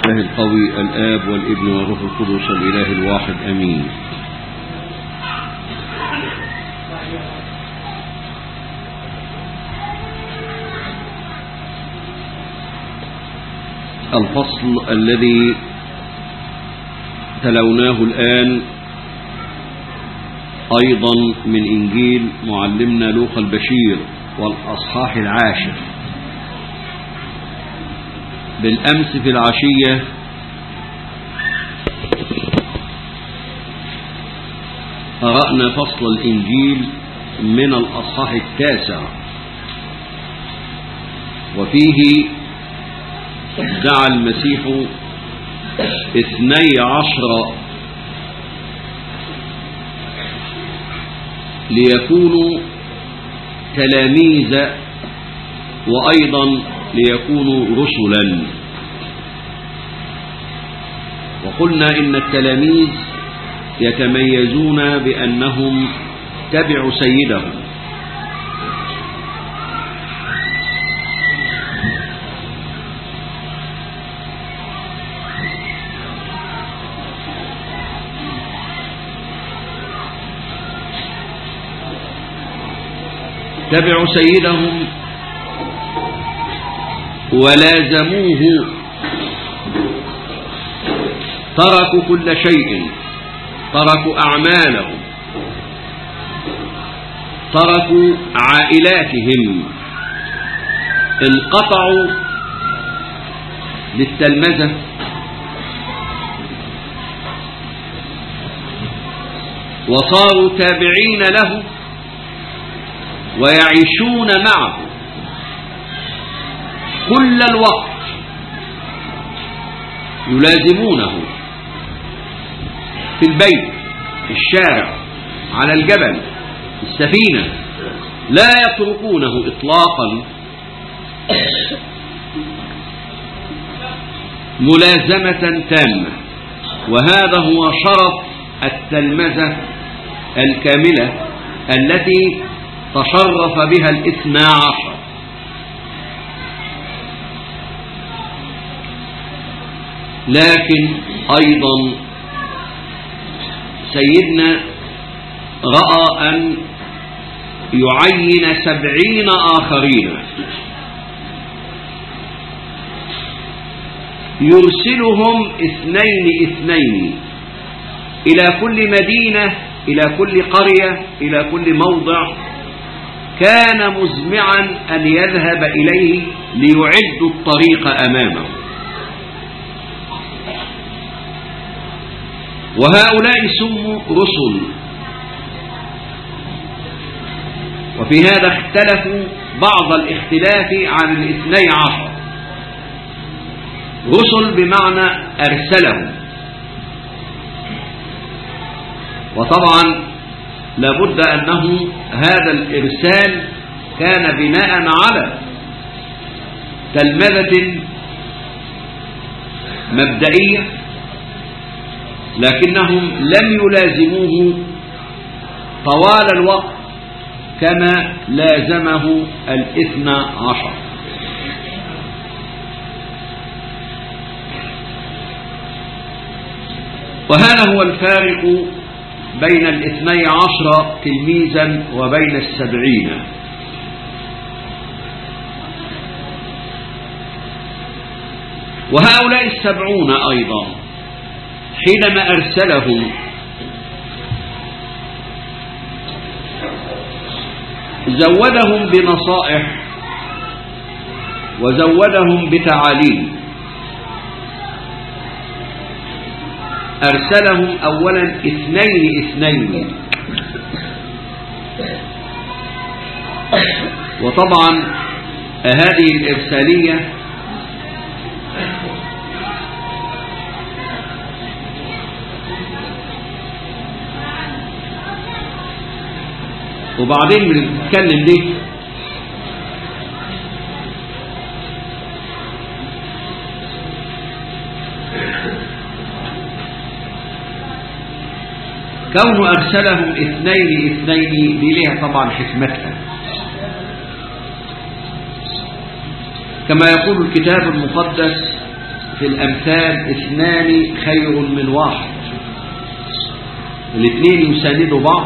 الله القوي الآب والابن والروح القدس الإله الواحد أمين الفصل الذي تلوناه الآن أيضا من إنجيل معلمنا لوقا البشير والأصحاح العاشر بالأمس في العشية قرأنا فصل الإنجيل من الأصحاح التاسع وفيه دعا المسيح اثني عشر ليكونوا تلاميذ وأيضا ليكونوا رسلا وقلنا إن التلاميذ يتميزون بأنهم تبعوا سيدهم تبعوا سيدهم ولازموه تركوا كل شيء تركوا أعمالهم تركوا عائلاتهم انقطعوا للتلمذة وصاروا تابعين له ويعيشون معه كل الوقت يلازمونه في البيت في الشارع على الجبل في السفينة لا يتركونه إطلاقا ملازمة تامة وهذا هو شرف التلمذة الكاملة التي تشرف بها الاثنى عشر لكن أيضا سيدنا رأى أن يعين سبعين آخرين يرسلهم اثنين اثنين إلى كل مدينة إلى كل قرية إلى كل موضع كان مزمعا أن يذهب إليه ليعد الطريق أمامه وهؤلاء سموا رسل وفي هذا اختلفوا بعض الاختلاف عن الاثني عشر رسل بمعنى أرسلهم وطبعا لابد أنه هذا الإرسال كان بناء على تلمذة مبدئية لكنهم لم يلازموه طوال الوقت كما لازمه الاثنى عشر وهذا هو الفارق بين الاثني عشر تلميذا وبين السبعين وهؤلاء السبعون أيضا حينما أرسلهم زودهم بنصائح وزودهم بتعاليم أرسلهم أولا اثنين اثنين وطبعا هذه الإرسالية وبعدين بنتكلم ليه كون أرسلهم اثنين اثنين دي ليها طبعا حكمتها كما يقول الكتاب المقدس في الأمثال اثنان خير من واحد الاثنين يساندوا بعض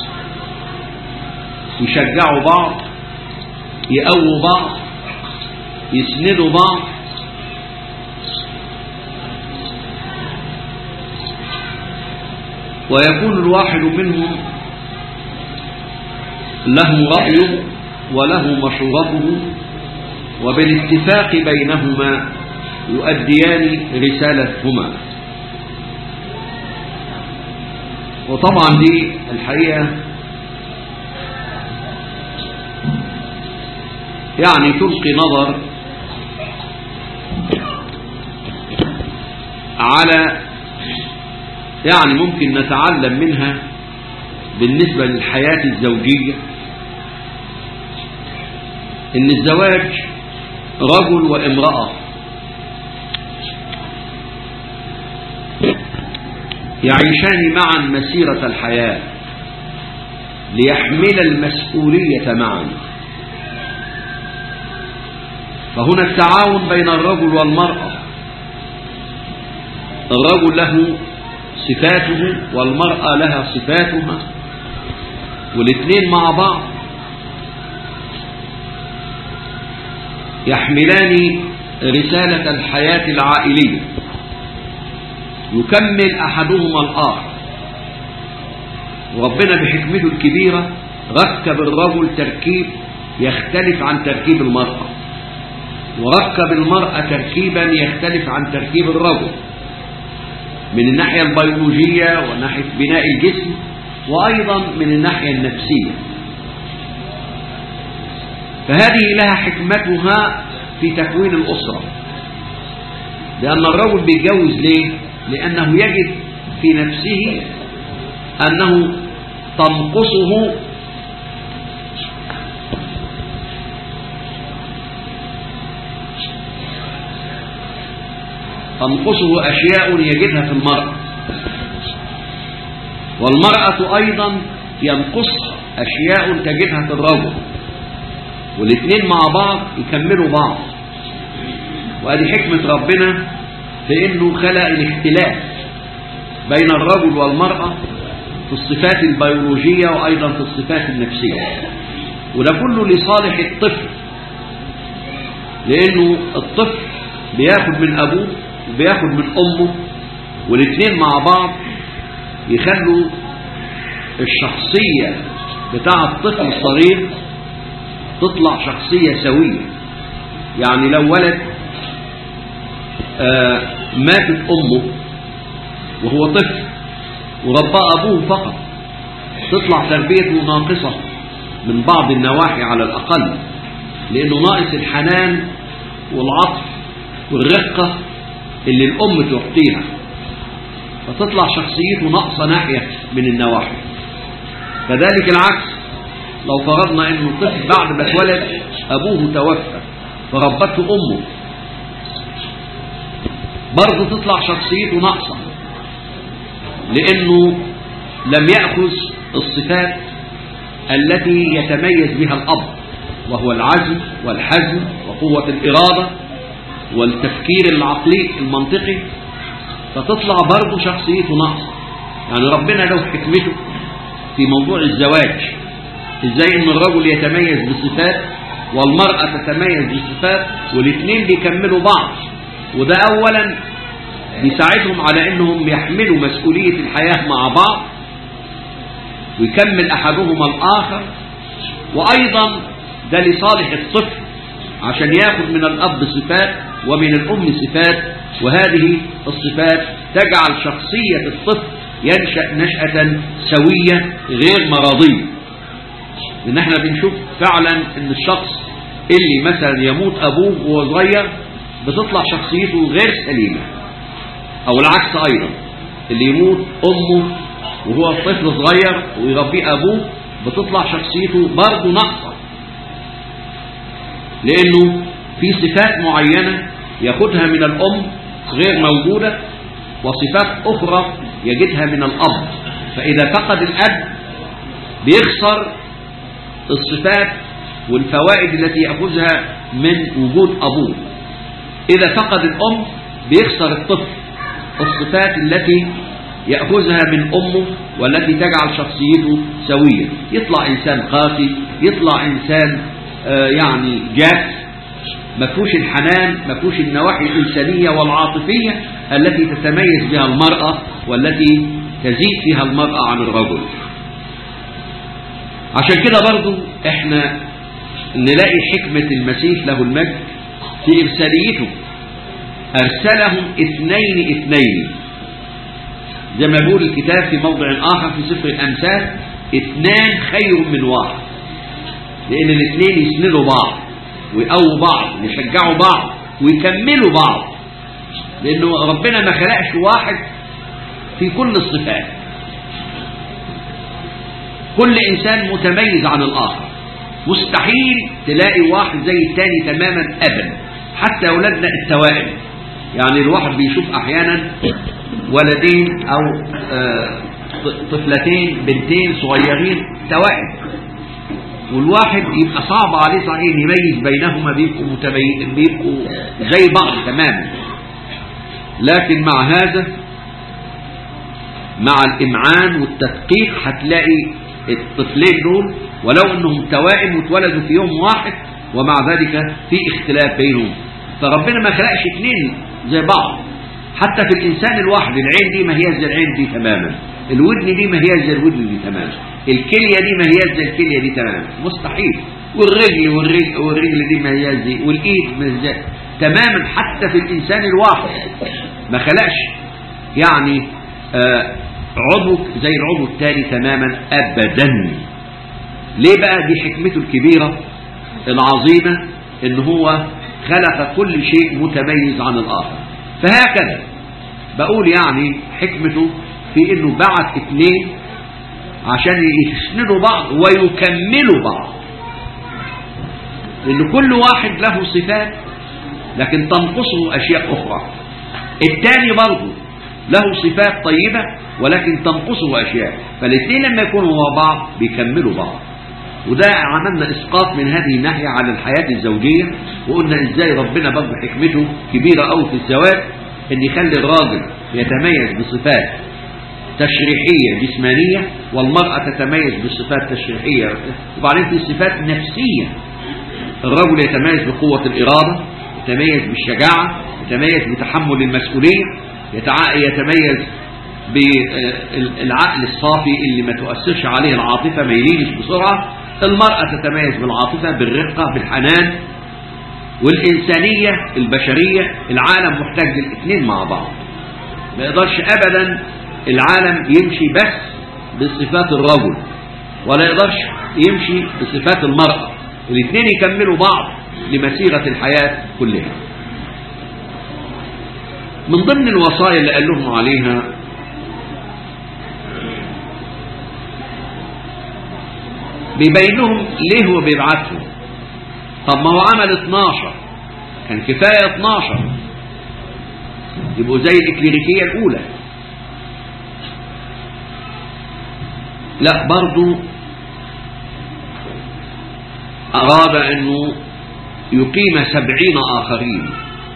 يشجعوا بعض يقووا بعض يسندوا بعض ويكون الواحد منهم له رأيه وله مشورته وبالاتفاق بينهما يؤديان رسالتهما وطبعا دي الحقيقة يعني تلقي نظر على يعني ممكن نتعلم منها بالنسبة للحياة الزوجية ان الزواج رجل وامرأة يعيشان معا مسيرة الحياة ليحمل المسؤولية معا فهنا التعاون بين الرجل والمرأة الرجل له صفاته والمرأة لها صفاتها والاثنين مع بعض يحملان رسالة الحياة العائلية يكمل أحدهما الآخر وربنا بحكمته الكبيرة ركب الرجل تركيب يختلف عن تركيب المرأة وركب المرأة تركيبا يختلف عن تركيب الرجل من الناحية البيولوجية وناحية بناء الجسم وأيضا من الناحية النفسية فهذه لها حكمتها في تكوين الأسرة لأن الرجل بيتجوز ليه؟ لأنه يجد في نفسه أنه تنقصه تنقصه أشياء يجدها في المرأة والمرأة أيضا ينقص أشياء تجدها في الرجل والاثنين مع بعض يكملوا بعض وهذه حكمة ربنا في انه خلق الاختلاف بين الرجل والمرأة في الصفات البيولوجية وايضا في الصفات النفسية وده كله لصالح الطفل لانه الطفل بياخد من ابوه وبياخد من امه والاثنين مع بعض يخلوا الشخصية بتاع الطفل الصغير تطلع شخصية سوية يعني لو ولد آه ماتت أمه وهو طفل وربى أبوه فقط تطلع تربيته ناقصة من بعض النواحي على الأقل لأنه ناقص الحنان والعطف والرقة اللي الأم تعطيها فتطلع شخصيته ناقصة ناحية من النواحي كذلك العكس لو فرضنا انه الطفل بعد ما اتولد ابوه توفى فربته امه برضه تطلع شخصيته ناقصه لانه لم ياخذ الصفات التي يتميز بها الاب وهو العزم والحزم وقوه الاراده والتفكير العقلي المنطقي فتطلع برضه شخصيته ناقصه يعني ربنا له حكمته في موضوع الزواج ازاي ان الرجل يتميز بصفات والمرأة تتميز بصفات والاثنين بيكملوا بعض وده اولا بيساعدهم على انهم يحملوا مسؤولية الحياة مع بعض ويكمل احدهما الاخر وايضا ده لصالح الطفل عشان ياخد من الاب صفات ومن الام صفات وهذه الصفات تجعل شخصية الطفل ينشأ نشأة سوية غير مرضية لان احنا بنشوف فعلا ان الشخص اللي مثلا يموت ابوه وهو صغير بتطلع شخصيته غير سليمة او العكس ايضا اللي يموت امه وهو طفل صغير ويربيه ابوه بتطلع شخصيته برضه ناقصة لانه في صفات معينة ياخدها من الام غير موجودة وصفات اخرى يجدها من الاب فاذا فقد الاب بيخسر الصفات والفوائد التي يأخذها من وجود أبوه إذا فقد الأم بيخسر الطفل الصفات التي يأخذها من أمه والتي تجعل شخصيته سوية يطلع إنسان قاسي يطلع إنسان آه يعني جاف ما فيهوش الحنان ما فيهوش النواحي الإنسانية والعاطفية التي تتميز بها المرأة والتي تزيد فيها المرأة عن الرجل عشان كده برضو احنا نلاقي حكمة المسيح له المجد في إرساليته أرسلهم اثنين اثنين زي ما بيقول الكتاب في موضع آخر في سفر الأمثال اثنان خير من واحد لأن الاثنين يسندوا بعض ويقووا بعض ويشجعوا بعض ويكملوا بعض لأنه ربنا ما خلقش واحد في كل الصفات كل إنسان متميز عن الآخر مستحيل تلاقي واحد زي التاني تماما أبدا حتى أولادنا التوائم يعني الواحد بيشوف أحيانا ولدين أو آه طفلتين بنتين صغيرين توائم والواحد يبقى صعب عليه صحيح يميز بينهما بيبقوا متميزين بيبقوا زي بعض تماما لكن مع هذا مع الإمعان والتدقيق هتلاقي الطفلين دول ولو انهم توائم واتولدوا في يوم واحد ومع ذلك في اختلاف بينهم فربنا ما خلقش اثنين زي بعض حتى في الانسان الواحد العين دي ما هي زي العين دي تماما الودن دي ما هي زي الودن دي تماما الكلية دي ما هي زي الكلية دي تماما مستحيل والرجل والرجل, والرجل دي ما هي زي والايد ما زي تماما حتى في الانسان الواحد ما خلقش يعني آه عضو زي العضو الثاني تماما ابدا ليه بقى دي حكمته الكبيرة العظيمة ان هو خلق كل شيء متميز عن الاخر فهكذا بقول يعني حكمته في انه بعت اثنين عشان يسندوا بعض ويكملوا بعض لان كل واحد له صفات لكن تنقصه اشياء اخرى الثاني برضه له صفات طيبة ولكن تنقصه اشياء فالاثنين لما يكونوا مع بعض بيكملوا بعض وده عملنا اسقاط من هذه الناحية على الحياة الزوجية وقلنا ازاي ربنا برضه حكمته كبيرة قوي في الزواج ان يخلي الراجل يتميز بصفات تشريحية جسمانية والمرأة تتميز بصفات تشريحية وبعدين في صفات نفسية الرجل يتميز بقوة الإرادة يتميز بالشجاعة يتميز بتحمل المسؤولية يتميز بالعقل الصافي اللي ما تؤثرش عليه العاطفة ما يلينش بسرعة المرأة تتميز بالعاطفة بالرقة بالحنان والإنسانية البشرية العالم محتاج للاثنين مع بعض ما يقدرش أبدا العالم يمشي بس بصفات الرجل ولا يقدرش يمشي بصفات المرأة الاثنين يكملوا بعض لمسيرة الحياة كلها من ضمن الوصايا اللي قال لهم عليها بيبين لهم ليه هو بيبعتهم طب ما هو عمل 12 كان كفاية 12 يبقوا زي الإكليريكية الأولى لا برضو أراد أنه يقيم سبعين آخرين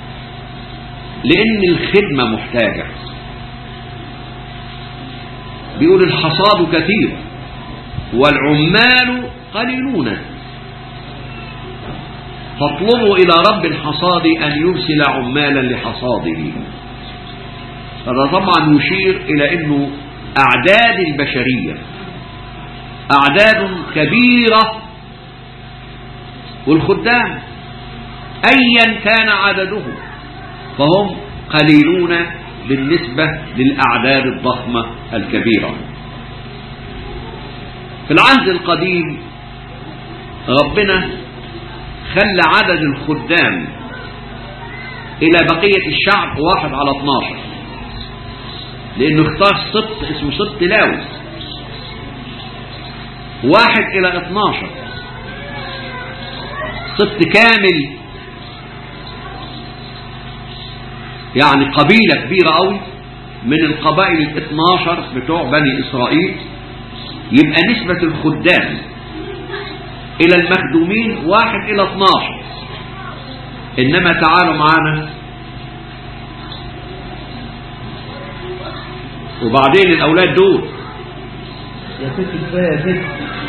لأن الخدمة محتاجة بيقول الحصاد كثير والعمال قليلون فاطلبوا إلى رب الحصاد أن يرسل عمالا لحصاده هذا طبعا يشير إلى أنه أعداد البشرية أعداد كبيرة والخدام أيا كان عددهم فهم قليلون بالنسبة للأعداد الضخمة الكبيرة في العهد القديم ربنا خلى عدد الخدام إلى بقية الشعب واحد على 12 لأنه اختار سبط اسمه سبط لاوس واحد إلى 12 سبط كامل يعني قبيلة كبيرة قوي من القبائل ال 12 بتوع بني إسرائيل يبقى نسبة الخدام إلى المخدومين واحد إلى 12 إنما تعالوا معانا وبعدين الأولاد دول يا ست كفايه يا ست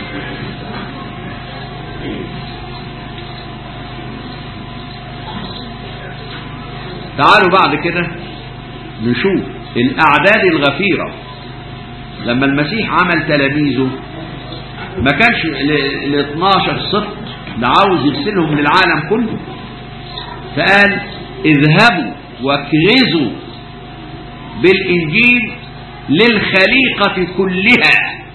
تعالوا بعد كده نشوف الأعداد الغفيرة لما المسيح عمل تلاميذه ما كانش ال 12 صفر ده عاوز يرسلهم للعالم كله فقال اذهبوا واكرزوا بالإنجيل للخليقة كلها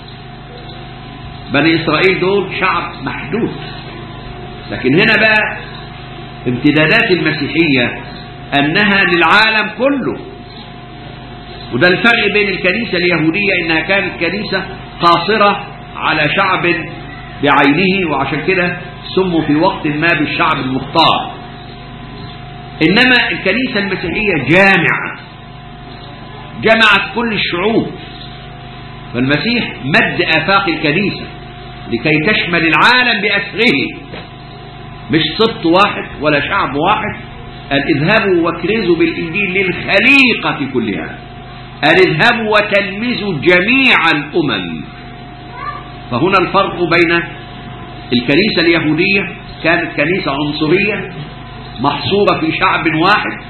بني إسرائيل دول شعب محدود لكن هنا بقى امتدادات المسيحية أنها للعالم كله وده الفرق بين الكنيسة اليهودية إنها كانت كنيسة قاصرة على شعب بعينه وعشان كده سموا في وقت ما بالشعب المختار إنما الكنيسة المسيحية جامعة جمعت كل الشعوب فالمسيح مد آفاق الكنيسة لكي تشمل العالم بأسره مش سبط واحد ولا شعب واحد قال اذهبوا واكرزوا بالإنجيل للخليقة كلها قال اذهبوا وتلمذوا جميع الأمم فهنا الفرق بين الكنيسة اليهودية كانت كنيسة عنصرية محصورة في شعب واحد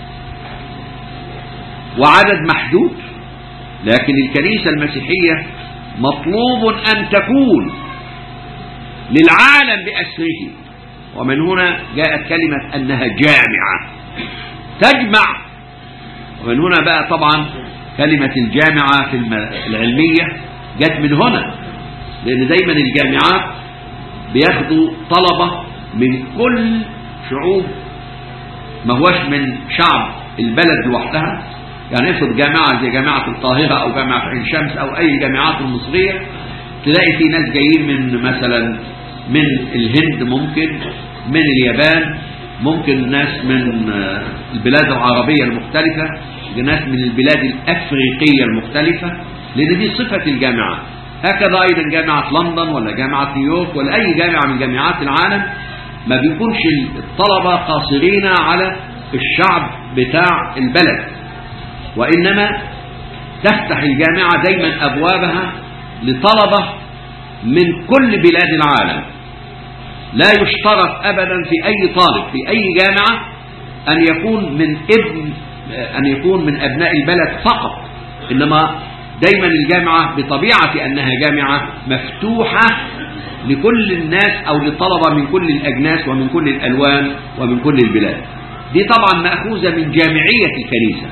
وعدد محدود لكن الكنيسة المسيحية مطلوب أن تكون للعالم بأسره ومن هنا جاءت كلمة أنها جامعة تجمع ومن هنا بقى طبعا كلمة الجامعة في العلمية جت من هنا لأن دايما الجامعات بياخدوا طلبة من كل شعوب ما هوش من شعب البلد لوحدها يعني افرض جامعة زي جامعة القاهرة أو جامعة عين شمس أو أي الجامعات المصرية تلاقي في ناس جايين من مثلا من الهند ممكن من اليابان ممكن ناس من البلاد العربية المختلفة ناس من البلاد الأفريقية المختلفة لأن دي صفة الجامعة هكذا أيضا جامعة لندن ولا جامعة نيويورك ولا أي جامعة من جامعات العالم ما بيكونش الطلبة قاصرين على الشعب بتاع البلد وإنما تفتح الجامعة دايما أبوابها لطلبة من كل بلاد العالم لا يشترط أبدا في أي طالب في أي جامعة أن يكون من ابن أن يكون من أبناء البلد فقط إنما دايما الجامعة بطبيعة أنها جامعة مفتوحة لكل الناس أو للطلبة من كل الأجناس ومن كل الألوان ومن كل البلاد دي طبعا مأخوذة من جامعية الكنيسة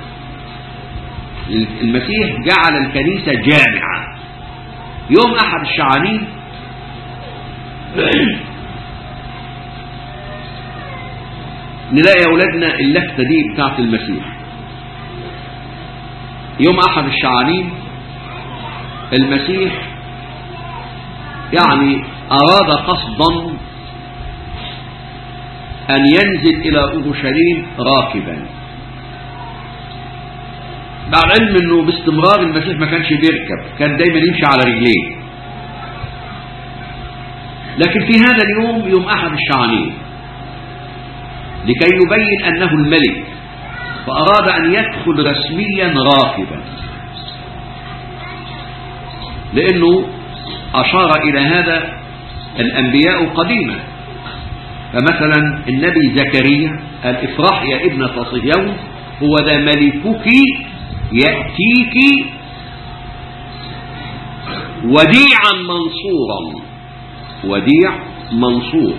المسيح جعل الكنيسة جامعة يوم أحد الشعانين نلاقي يا أولادنا اللفتة دي بتاعت المسيح يوم أحد الشعانين المسيح يعني أراد قصدا أن ينزل إلى أورشليم راكبا مع العلم أنه باستمرار المسيح ما كانش بيركب كان دايما يمشي على رجليه لكن في هذا اليوم يوم أحد الشعانين لكي يبين أنه الملك فأراد أن يدخل رسميا راكبا لأنه أشار إلى هذا الأنبياء قديما فمثلا النبي زكريا قال افرح يا ابنة صهيون هو ذا ملكك يأتيك وديعا منصورا وديع منصور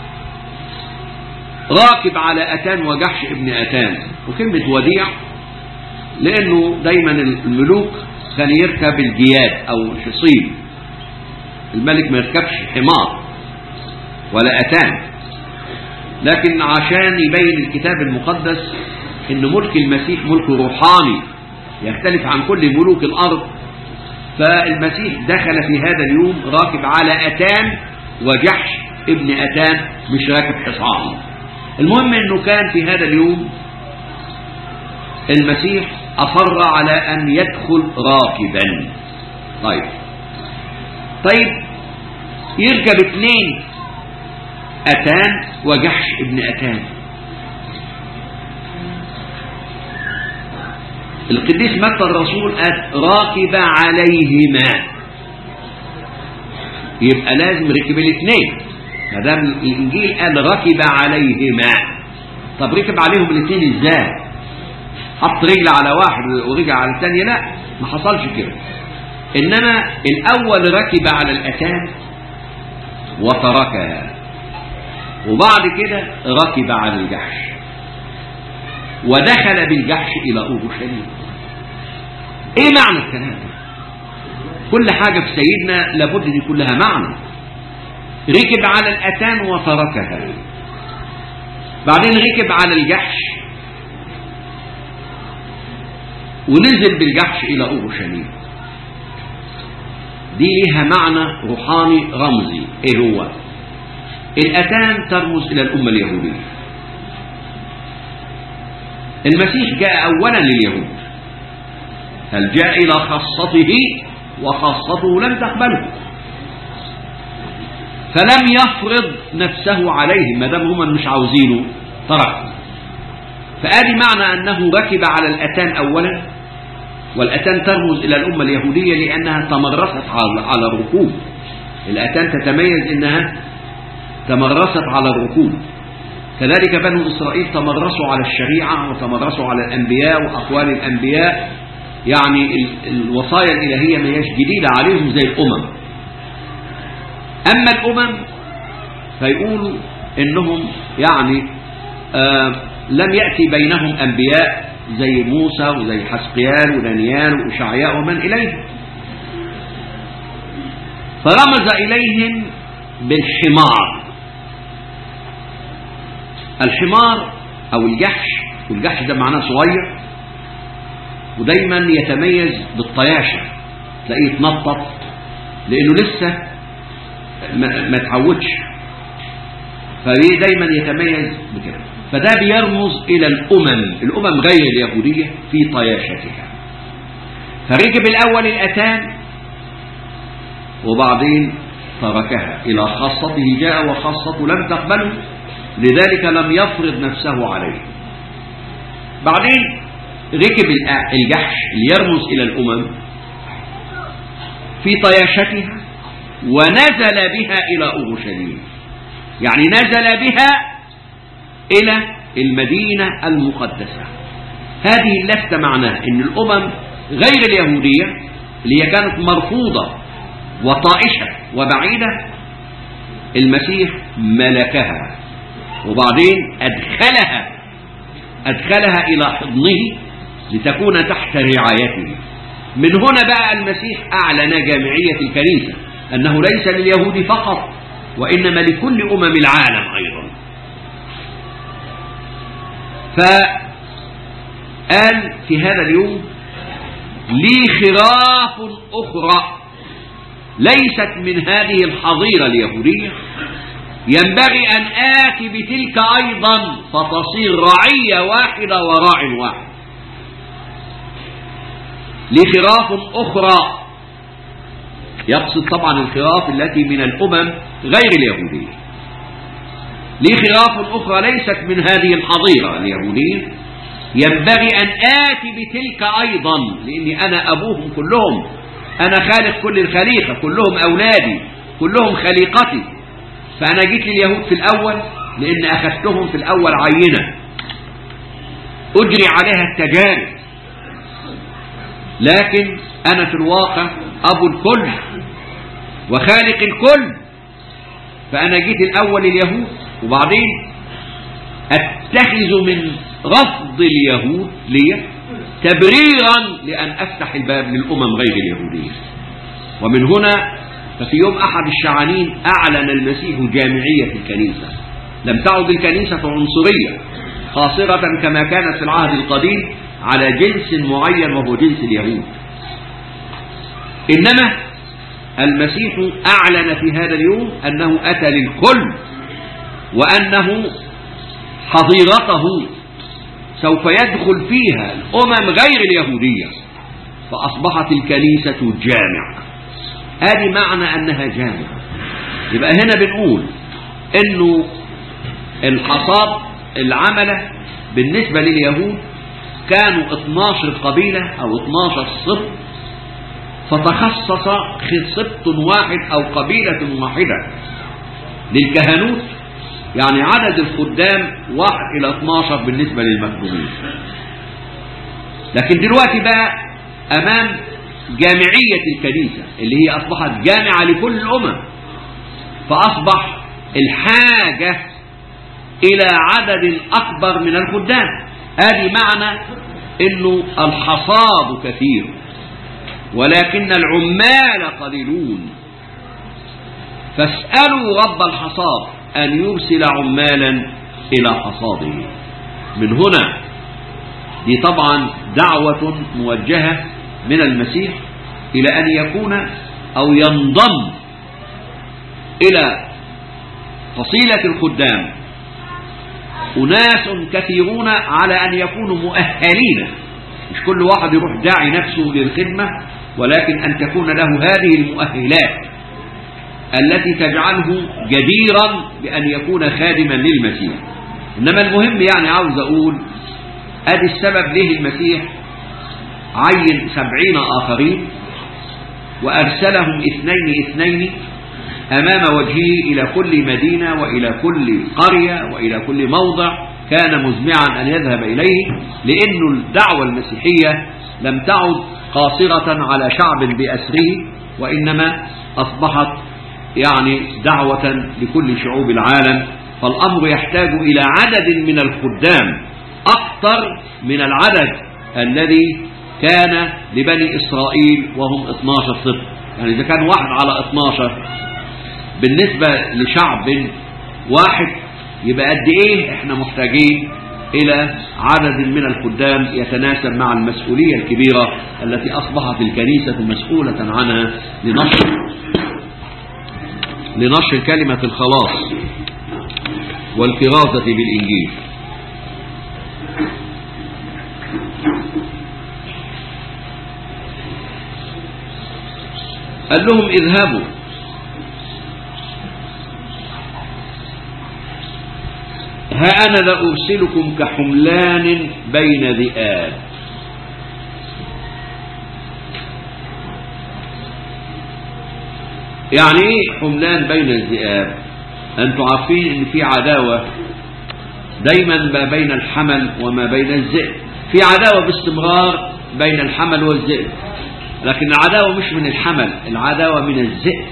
راكب على أتان وجحش ابن أتان وكلمة وديع لأنه دايما الملوك كان يركب الجياد أو الحصين الملك ما يركبش حمار ولا أتان لكن عشان يبين الكتاب المقدس ان ملك المسيح ملك روحاني يختلف عن كل ملوك الأرض فالمسيح دخل في هذا اليوم راكب على أتان وجحش ابن أتان مش راكب حصان المهم انه كان في هذا اليوم المسيح أصر على أن يدخل راكبا طيب طيب يركب اثنين أتان وجحش ابن أتان القديس متى الرسول قال راكب عليهما يبقى لازم ركب الاثنين ما دام الانجيل قال ركب عليهما طب ركب عليهم الاثنين ازاي حط رجل على واحد ورجع على الثاني لا ما حصلش كده انما الاول ركب على الاتان وتركها وبعد كده ركب على الجحش ودخل بالجحش الى اورشليم ايه معنى الكلام ده كل حاجة في سيدنا لابد ان يكون لها معنى ركب على الاتان وتركها بعدين ركب على الجحش ونزل بالجحش الى اورشليم دي ليها معنى روحاني رمزي ايه هو الاتان ترمز الى الامه اليهوديه المسيح جاء اولا لليهود هل جاء الى خاصته وخاصته لم تقبله فلم يفرض نفسه عليهم ما دام هم مش عاوزينه ترك فادي معنى انه ركب على الاتان اولا والاتان ترمز الى الامه اليهوديه لانها تمرست على على الركوب الاتان تتميز انها تمرست على الركوب كذلك بنو اسرائيل تمرسوا على الشريعه وتمرسوا على الانبياء واقوال الانبياء يعني الوصايا الالهيه ما هياش جديده عليهم زي الامم اما الامم فيقولوا انهم يعني آه لم ياتي بينهم انبياء زي موسى وزي حسقيال ودانيال واشعياء ومن اليه فرمز اليهم بالحمار الحمار او الجحش والجحش ده معناه صغير ودايما يتميز بالطياشة تلاقيه يتنطط لانه لسه ما, ما تعودش فليه دايما يتميز بكده فده بيرمز الى الامم الامم غير اليهودية في طياشتها فركب الاول الاتان وبعدين تركها الى خاصته جاء وخاصته لم تقبله لذلك لم يفرض نفسه عليه بعدين ركب الجحش ليرمز إلى الأمم في طياشتها ونزل بها إلى أورشليم يعني نزل بها إلى المدينة المقدسة هذه اللفتة معناها أن الأمم غير اليهودية اللي هي كانت مرفوضة وطائشة وبعيدة المسيح ملكها وبعدين أدخلها أدخلها إلى حضنه لتكون تحت رعايته من هنا بقى المسيح أعلن جامعية الكنيسة أنه ليس لليهود فقط وإنما لكل أمم العالم أيضا فقال في هذا اليوم لي خراف أخرى ليست من هذه الحظيرة اليهودية ينبغي أن آتي بتلك أيضا فتصير رعية واحدة وراع واحد لخراف أخرى يقصد طبعا الخراف التي من الأمم غير اليهودية لي خراف أخرى ليست من هذه الحظيرة اليهودية ينبغي أن آتي بتلك أيضا لأني أنا أبوهم كلهم أنا خالق كل الخليقة كلهم أولادي كلهم خليقتي فأنا جيت لليهود في الأول لأن أخذتهم في الأول عينة أجري عليها التجارب لكن أنا في الواقع أبو الكل وخالق الكل فأنا جيت الأول اليهود وبعدين أتخذ من رفض اليهود لي تبريرا لأن أفتح الباب للأمم غير اليهودية ومن هنا ففي يوم أحد الشعانين أعلن المسيح جامعية الكنيسة لم تعد الكنيسة عنصرية خاصرة كما كانت في العهد القديم على جنس معين وهو جنس اليهود إنما المسيح أعلن في هذا اليوم أنه أتى للكل وأنه حظيرته سوف يدخل فيها الأمم غير اليهودية فأصبحت الكنيسة جامعة هذه معنى أنها جامعة يبقى هنا بنقول أنه الحصاد العملة بالنسبة لليهود كانوا 12 قبيلة أو 12 صف فتخصص سبط واحد أو قبيلة واحدة للكهنوت يعني عدد الخدام واحد إلى 12 بالنسبة للمخدومين لكن دلوقتي بقى أمام جامعية الكنيسة اللي هي أصبحت جامعة لكل الأمم فأصبح الحاجة إلى عدد أكبر من الخدام هذه معنى أنه الحصاد كثير ولكن العمال قليلون فاسألوا رب الحصاد أن يرسل عمالا إلى حصاده من هنا دي طبعا دعوة موجهة من المسيح إلى أن يكون أو ينضم إلى فصيلة الخدام أناس كثيرون على أن يكونوا مؤهلين مش كل واحد يروح داعي نفسه للخدمة ولكن أن تكون له هذه المؤهلات التي تجعله جديرا بأن يكون خادما للمسيح إنما المهم يعني عاوز أقول أدي السبب ليه المسيح عين سبعين آخرين وأرسلهم اثنين اثنين أمام وجهه إلى كل مدينة وإلى كل قرية وإلى كل موضع كان مزمعا أن يذهب إليه لأن الدعوة المسيحية لم تعد قاصرة على شعب بأسره وإنما أصبحت يعني دعوة لكل شعوب العالم فالأمر يحتاج إلى عدد من الخدام أكثر من العدد الذي كان لبني إسرائيل وهم 12 صفر يعني إذا كان واحد على 12 بالنسبة لشعب واحد يبقى قد إيه إحنا محتاجين إلى عدد من الخدام يتناسب مع المسؤولية الكبيرة التي أصبحت الكنيسة مسؤولة عنها لنشر لنشر كلمة الخلاص والكرازة بالإنجيل قال لهم اذهبوا ها أنا لأرسلكم كحملان بين ذئاب يعني ايه حملان بين الذئاب انتوا عارفين ان في عداوة دايما ما بين الحمل وما بين الذئب في عداوة باستمرار بين الحمل والذئب لكن العداوة مش من الحمل العداوة من الذئب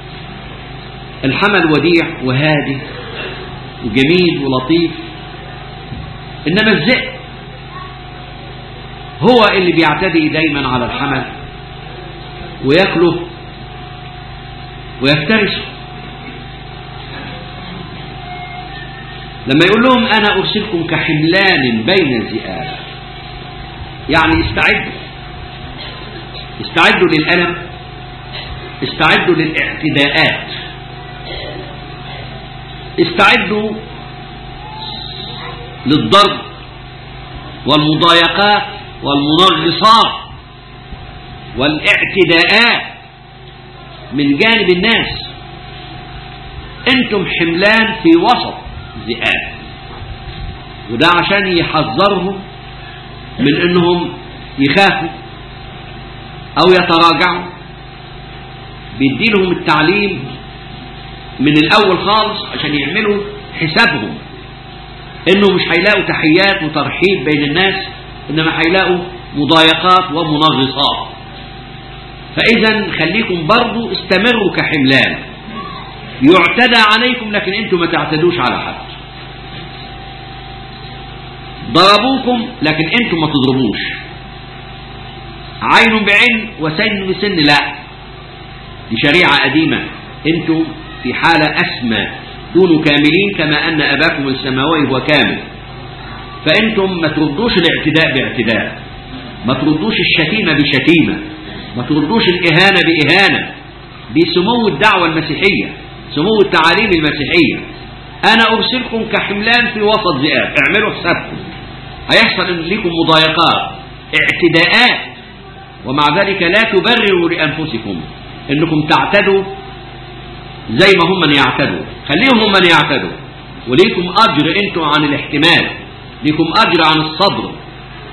الحمل وديع وهادي وجميل ولطيف إنما الذئب هو اللي بيعتدي دايما على الحمل وياكله ويفترسه لما يقول لهم أنا أرسلكم كحملان بين الذئاب يعني استعدوا استعدوا للألم استعدوا للاعتداءات استعدوا للضرب والمضايقات والمنغصات والاعتداءات من جانب الناس انتم حملان في وسط ذئاب وده عشان يحذرهم من انهم يخافوا او يتراجعوا بيديلهم التعليم من الاول خالص عشان يعملوا حسابهم انه مش هيلاقوا تحيات وترحيب بين الناس انما هيلاقوا مضايقات ومنغصات فاذا خليكم برضو استمروا كحملان يعتدى عليكم لكن انتم ما تعتدوش على حد ضربوكم لكن انتم ما تضربوش عين بعين وسن بسن لا دي شريعة قديمة انتم في حالة أسمى كونوا كاملين كما أن أباكم السماوي هو كامل فأنتم ما تردوش الاعتداء باعتداء ما تردوش الشتيمة بشتيمة ما تردوش الإهانة بإهانة دي سمو الدعوة المسيحية سمو التعاليم المسيحية أنا أرسلكم كحملان في وسط ذئاب اعملوا حسابكم هيحصل إن لكم مضايقات اعتداءات ومع ذلك لا تبرروا لأنفسكم إنكم تعتدوا زي ما هم من يعتدوا خليهم هم من يعتدوا وليكم أجر أنتم عن الاحتمال ليكم أجر عن الصبر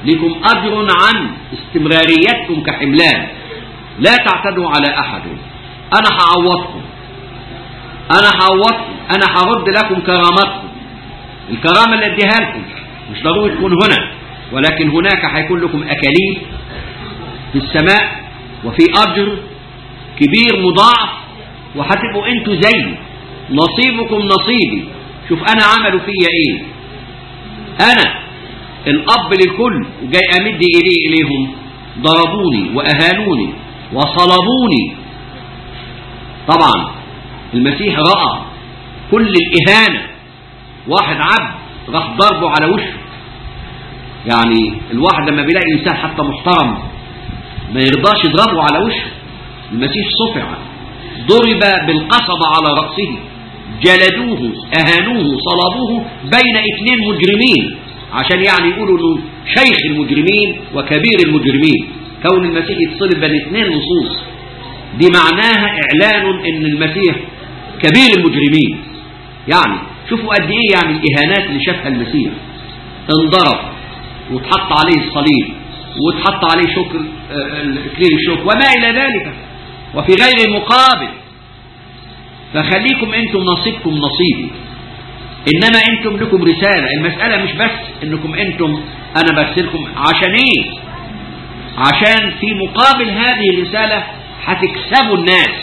لكم أجر عن استمراريتكم كحملان لا تعتدوا على أحد أنا هعوضكم أنا هعوضكم أنا هرد لكم كرامتكم الكرامة اللي اديها لكم مش ضروري تكون هنا ولكن هناك هيكون لكم أكاليل في السماء وفي أجر كبير مضاعف وهتبقوا انتوا زيي نصيبكم نصيبي شوف أنا عملوا فيا إيه أنا الأب للكل وجاي أمد إيدي إليهم ضربوني وأهانوني وصلبوني طبعا المسيح رأى كل الإهانة واحد عبد راح ضربه على وشه يعني الواحد لما بيلاقي إنسان حتى محترم ما يرضاش يضربه على وشه المسيح صفع ضرب بالقصبة على رأسه جلدوه أهانوه صلبوه بين اثنين مجرمين عشان يعني يقولوا انه شيخ المجرمين وكبير المجرمين كون المسيح يتصلب بين اثنين نصوص دي معناها اعلان ان المسيح كبير المجرمين يعني شوفوا قد ايه يعني الاهانات اللي شافها المسيح انضرب واتحط عليه الصليب واتحط عليه شكر اكليل الشوك وما الى ذلك وفي غير مقابل فخليكم انتم نصيبكم نصيبي انما انتم لكم رسالة المسألة مش بس انكم انتم انا برسلكم عشان ايه عشان في مقابل هذه الرسالة هتكسبوا الناس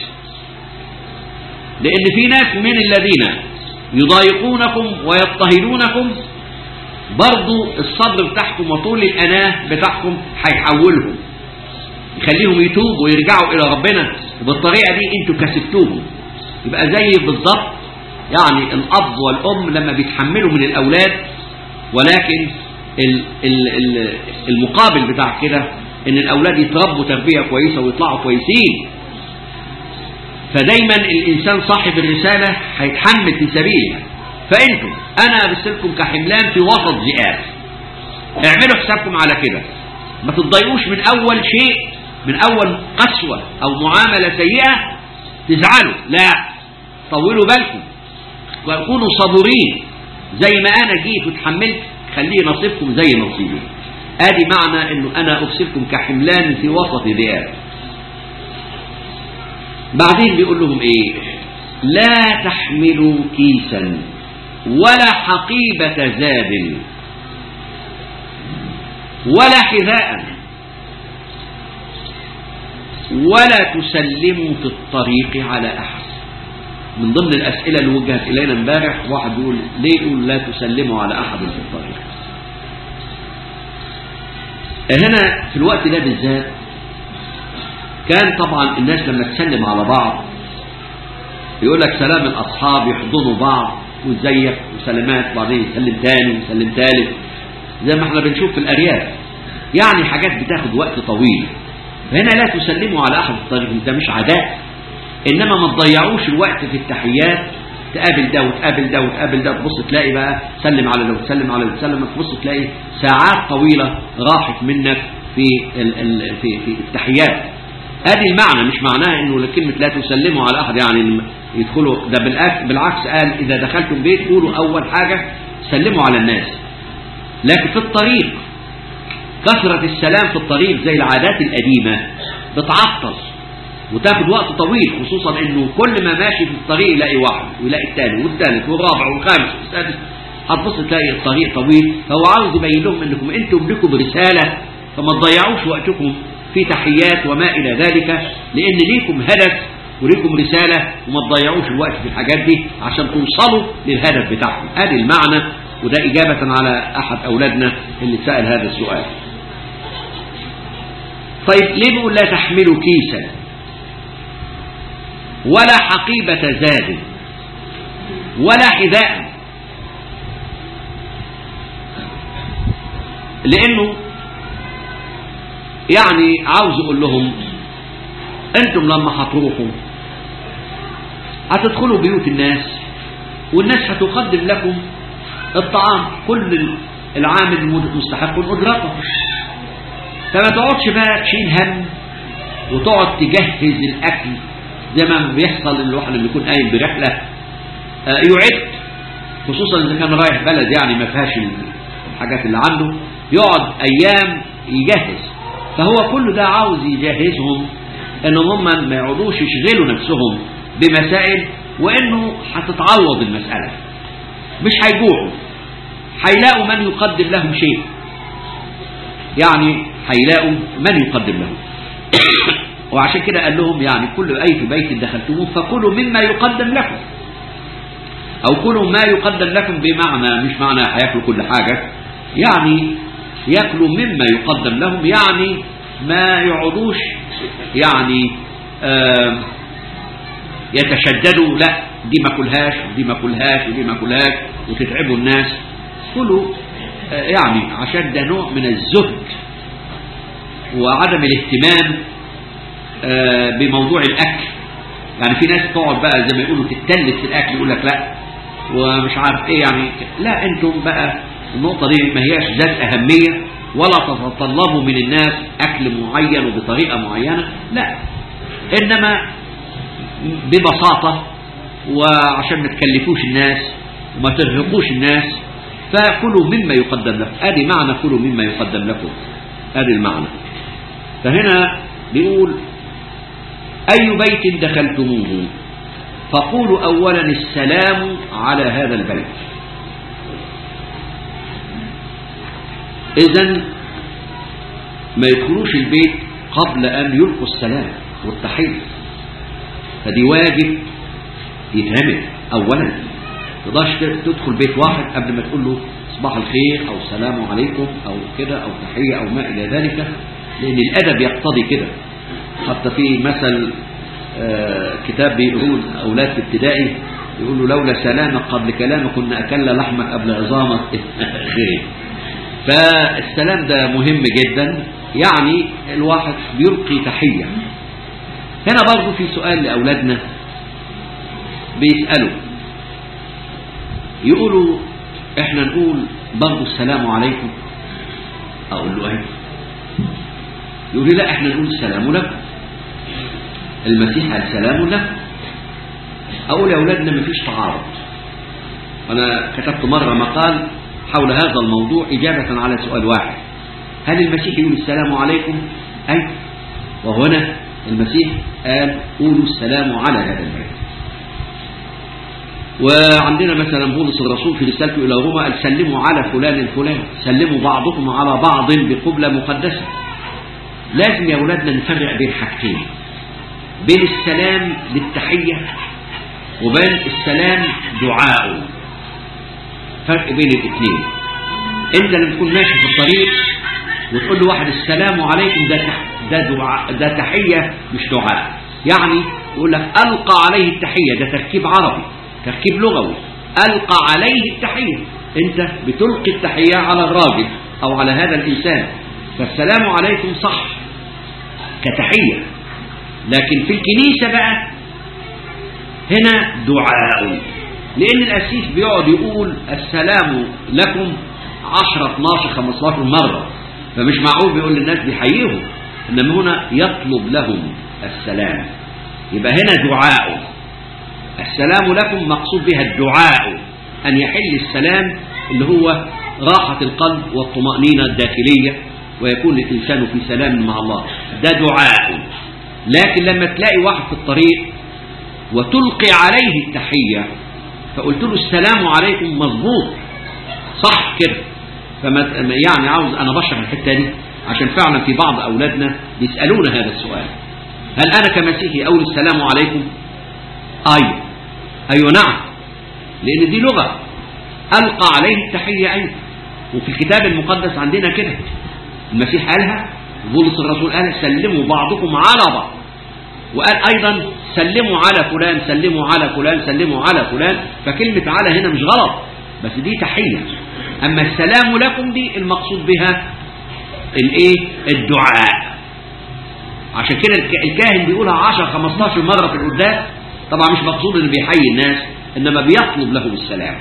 لان في ناس من الذين يضايقونكم ويضطهدونكم برضو الصبر بتاعكم وطول الاناه بتاعكم هيحولهم يخليهم يتوبوا ويرجعوا الى ربنا وبالطريقة دي انتوا كسبتوهم يبقى زي بالظبط يعني الأب والأم لما بيتحملوا من الأولاد ولكن ال ال ال المقابل بتاع كده ان الأولاد يتربوا تربية كويسة ويطلعوا كويسين فدايما الإنسان صاحب الرسالة هيتحمل في سبيلها فأنتم أنا أرسلكم كحملان في وسط ذئاب اعملوا حسابكم على كده ما تتضايقوش من أول شيء من أول قسوة أو معاملة سيئة تزعلوا لا طولوا بالكم وكونوا صبورين زي ما انا جيت وتحملت خليه نصيبكم زي نصيبي ادي معنى انه انا ارسلكم كحملان في وسط ذئاب بعدين بيقول لهم ايه لا تحملوا كيسا ولا حقيبة زاد ولا حذاء ولا تسلموا في الطريق على احد من ضمن الأسئلة اللي وجهت إلينا امبارح واحد يقول ليه يقول لا تسلموا على أحد في الطريق هنا في الوقت ده بالذات كان طبعا الناس لما تسلم على بعض يقول لك سلام الأصحاب يحضنوا بعض وازيك وسلامات بعدين يسلم تاني ويسلم تالت زي ما احنا بنشوف في الأرياف يعني حاجات بتاخد وقت طويل فهنا لا تسلموا على أحد في الطريق ده مش عداء انما ما تضيعوش الوقت في التحيات تقابل ده وتقابل ده وتقابل ده تبص تلاقي بقى سلم على ده وتسلم على ده وتسلم تبص تلاقي ساعات طويلة راحت منك في ال ال في في التحيات ادي المعنى مش معناها انه كلمة لا تسلموا على احد يعني يدخلوا ده بالعكس بالعكس قال اذا دخلتم بيت قولوا اول حاجة سلموا على الناس لكن في الطريق كثرة السلام في الطريق زي العادات القديمة بتعطل وتاخد وقت طويل خصوصا انه كل ما ماشي في الطريق يلاقي واحد ويلاقي الثاني والثالث والرابع والخامس والسادس هتبص تلاقي الطريق طويل فهو عاوز يبين لهم انكم انتم لكم رسالة فما تضيعوش وقتكم في تحيات وما الى ذلك لان ليكم هدف وليكم رسالة وما تضيعوش الوقت في الحاجات دي عشان توصلوا للهدف بتاعكم ادي المعنى وده اجابة على احد اولادنا اللي سأل هذا السؤال طيب ليه بيقول لا تحملوا كيسا ولا حقيبة زاد ولا حذاء لأنه يعني عاوز أقول لهم أنتم لما هتروحوا هتدخلوا بيوت الناس والناس هتقدم لكم الطعام كل العامل مستحق أجرته فما تقعدش بقى تشيل هم وتقعد تجهز الأكل زي ما بيحصل الواحد اللي يكون قايم برحلة يعد خصوصا إذا كان رايح بلد يعني ما فيهاش الحاجات اللي عنده يقعد أيام يجهز فهو كل ده عاوز يجهزهم إنهم هم ما يقعدوش يشغلوا نفسهم بمسائل وإنه هتتعوض المسألة مش هيجوعوا هيلاقوا من يقدم لهم شيء يعني هيلاقوا من يقدم لهم وعشان كده قال لهم يعني كل أي في بيت دخلتموه فكلوا مما يقدم لكم أو كلوا ما يقدم لكم بمعنى مش معنى هياكلوا كل حاجة يعني ياكلوا مما يقدم لهم يعني ما يقعدوش يعني آه يتشددوا لا دي ما كلهاش ودي ما كلهاش ودي ما كلهاش وتتعبوا الناس كلوا آه يعني عشان ده نوع من الزهد وعدم الاهتمام آه بموضوع الاكل يعني في ناس تقعد بقى زي ما يقولوا تتلت في الاكل يقول لك لا ومش عارف ايه يعني لا انتم بقى النقطه دي ما هياش ذات اهميه ولا تتطلبوا من الناس اكل معين وبطريقه معينه لا انما ببساطه وعشان ما تكلفوش الناس وما ترهقوش الناس فكلوا مما يقدم لكم ادي معنى كلوا مما يقدم لكم ادي المعنى فهنا بيقول أي بيت دخلتموه فقولوا أولا السلام على هذا البيت إذا ما يدخلوش البيت قبل أن يلقوا السلام والتحية فدي واجب يتعمل أولا تقدرش تدخل بيت واحد قبل ما تقول له صباح الخير أو السلام عليكم أو كده أو تحية أو ما إلى ذلك لأن الأدب يقتضي كده حتى في مثل آه كتاب بيقول أولاد في ابتدائي يقولوا لولا سلامك قبل كلامك كنا أكلنا لحمك قبل عظامك خير فالسلام ده مهم جدا يعني الواحد بيلقي تحية هنا برضو في سؤال لأولادنا بيسألوا يقولوا احنا نقول برضو السلام عليكم اقول له ايه يقول لي لا احنا نقول السلام لكم المسيح قال سلام لكم اقول يا اولادنا مفيش تعارض انا كتبت مرة مقال حول هذا الموضوع اجابة على سؤال واحد هل المسيح يقول السلام عليكم اي وهنا المسيح قال قولوا السلام على هذا البيت وعندنا مثلا بولس الرسول في رسالته الى روما قال سلموا على فلان الفلان سلموا بعضكم على بعض بقبلة مقدسة لازم يا اولادنا نفرق بين حاجتين بين السلام للتحية وبين السلام دعاء فرق بين الاثنين انت لما تكون ماشي في الطريق وتقول له واحد السلام عليكم ده ده دعاء ده تحية مش دعاء يعني يقول لك ألقى عليه التحية ده تركيب عربي تركيب لغوي ألقى عليه التحية أنت بتلقي التحية على الراجل أو على هذا الإنسان فالسلام عليكم صح كتحية لكن في الكنيسة بقى هنا دعاء لأن الأسيس بيقعد يقول السلام لكم 10 12 15 مرة فمش معقول بيقول للناس بيحييهم إنما هنا يطلب لهم السلام يبقى هنا دعاء السلام لكم مقصود بها الدعاء أن يحل السلام اللي هو راحة القلب والطمأنينة الداخلية ويكون الإنسان في سلام مع الله ده دعاء لكن لما تلاقي واحد في الطريق وتلقي عليه التحية فقلت له السلام عليكم مظبوط صح كده فما يعني عاوز أنا بشرح الحتة دي عشان فعلا في بعض أولادنا بيسألون هذا السؤال هل أنا كمسيحي أقول السلام عليكم أيوة أيوة نعم لأن دي لغة ألقى عليه التحية أيضا وفي الكتاب المقدس عندنا كده المسيح قالها بولس الرسول قال سلموا بعضكم على بعض وقال أيضا سلموا على فلان سلموا على فلان سلموا على فلان فكلمة على هنا مش غلط بس دي تحية أما السلام لكم دي المقصود بها الايه الدعاء عشان كده الكاهن بيقولها 10 15 مرة في القداس طبعا مش مقصود انه بيحيي الناس انما بيطلب لهم السلام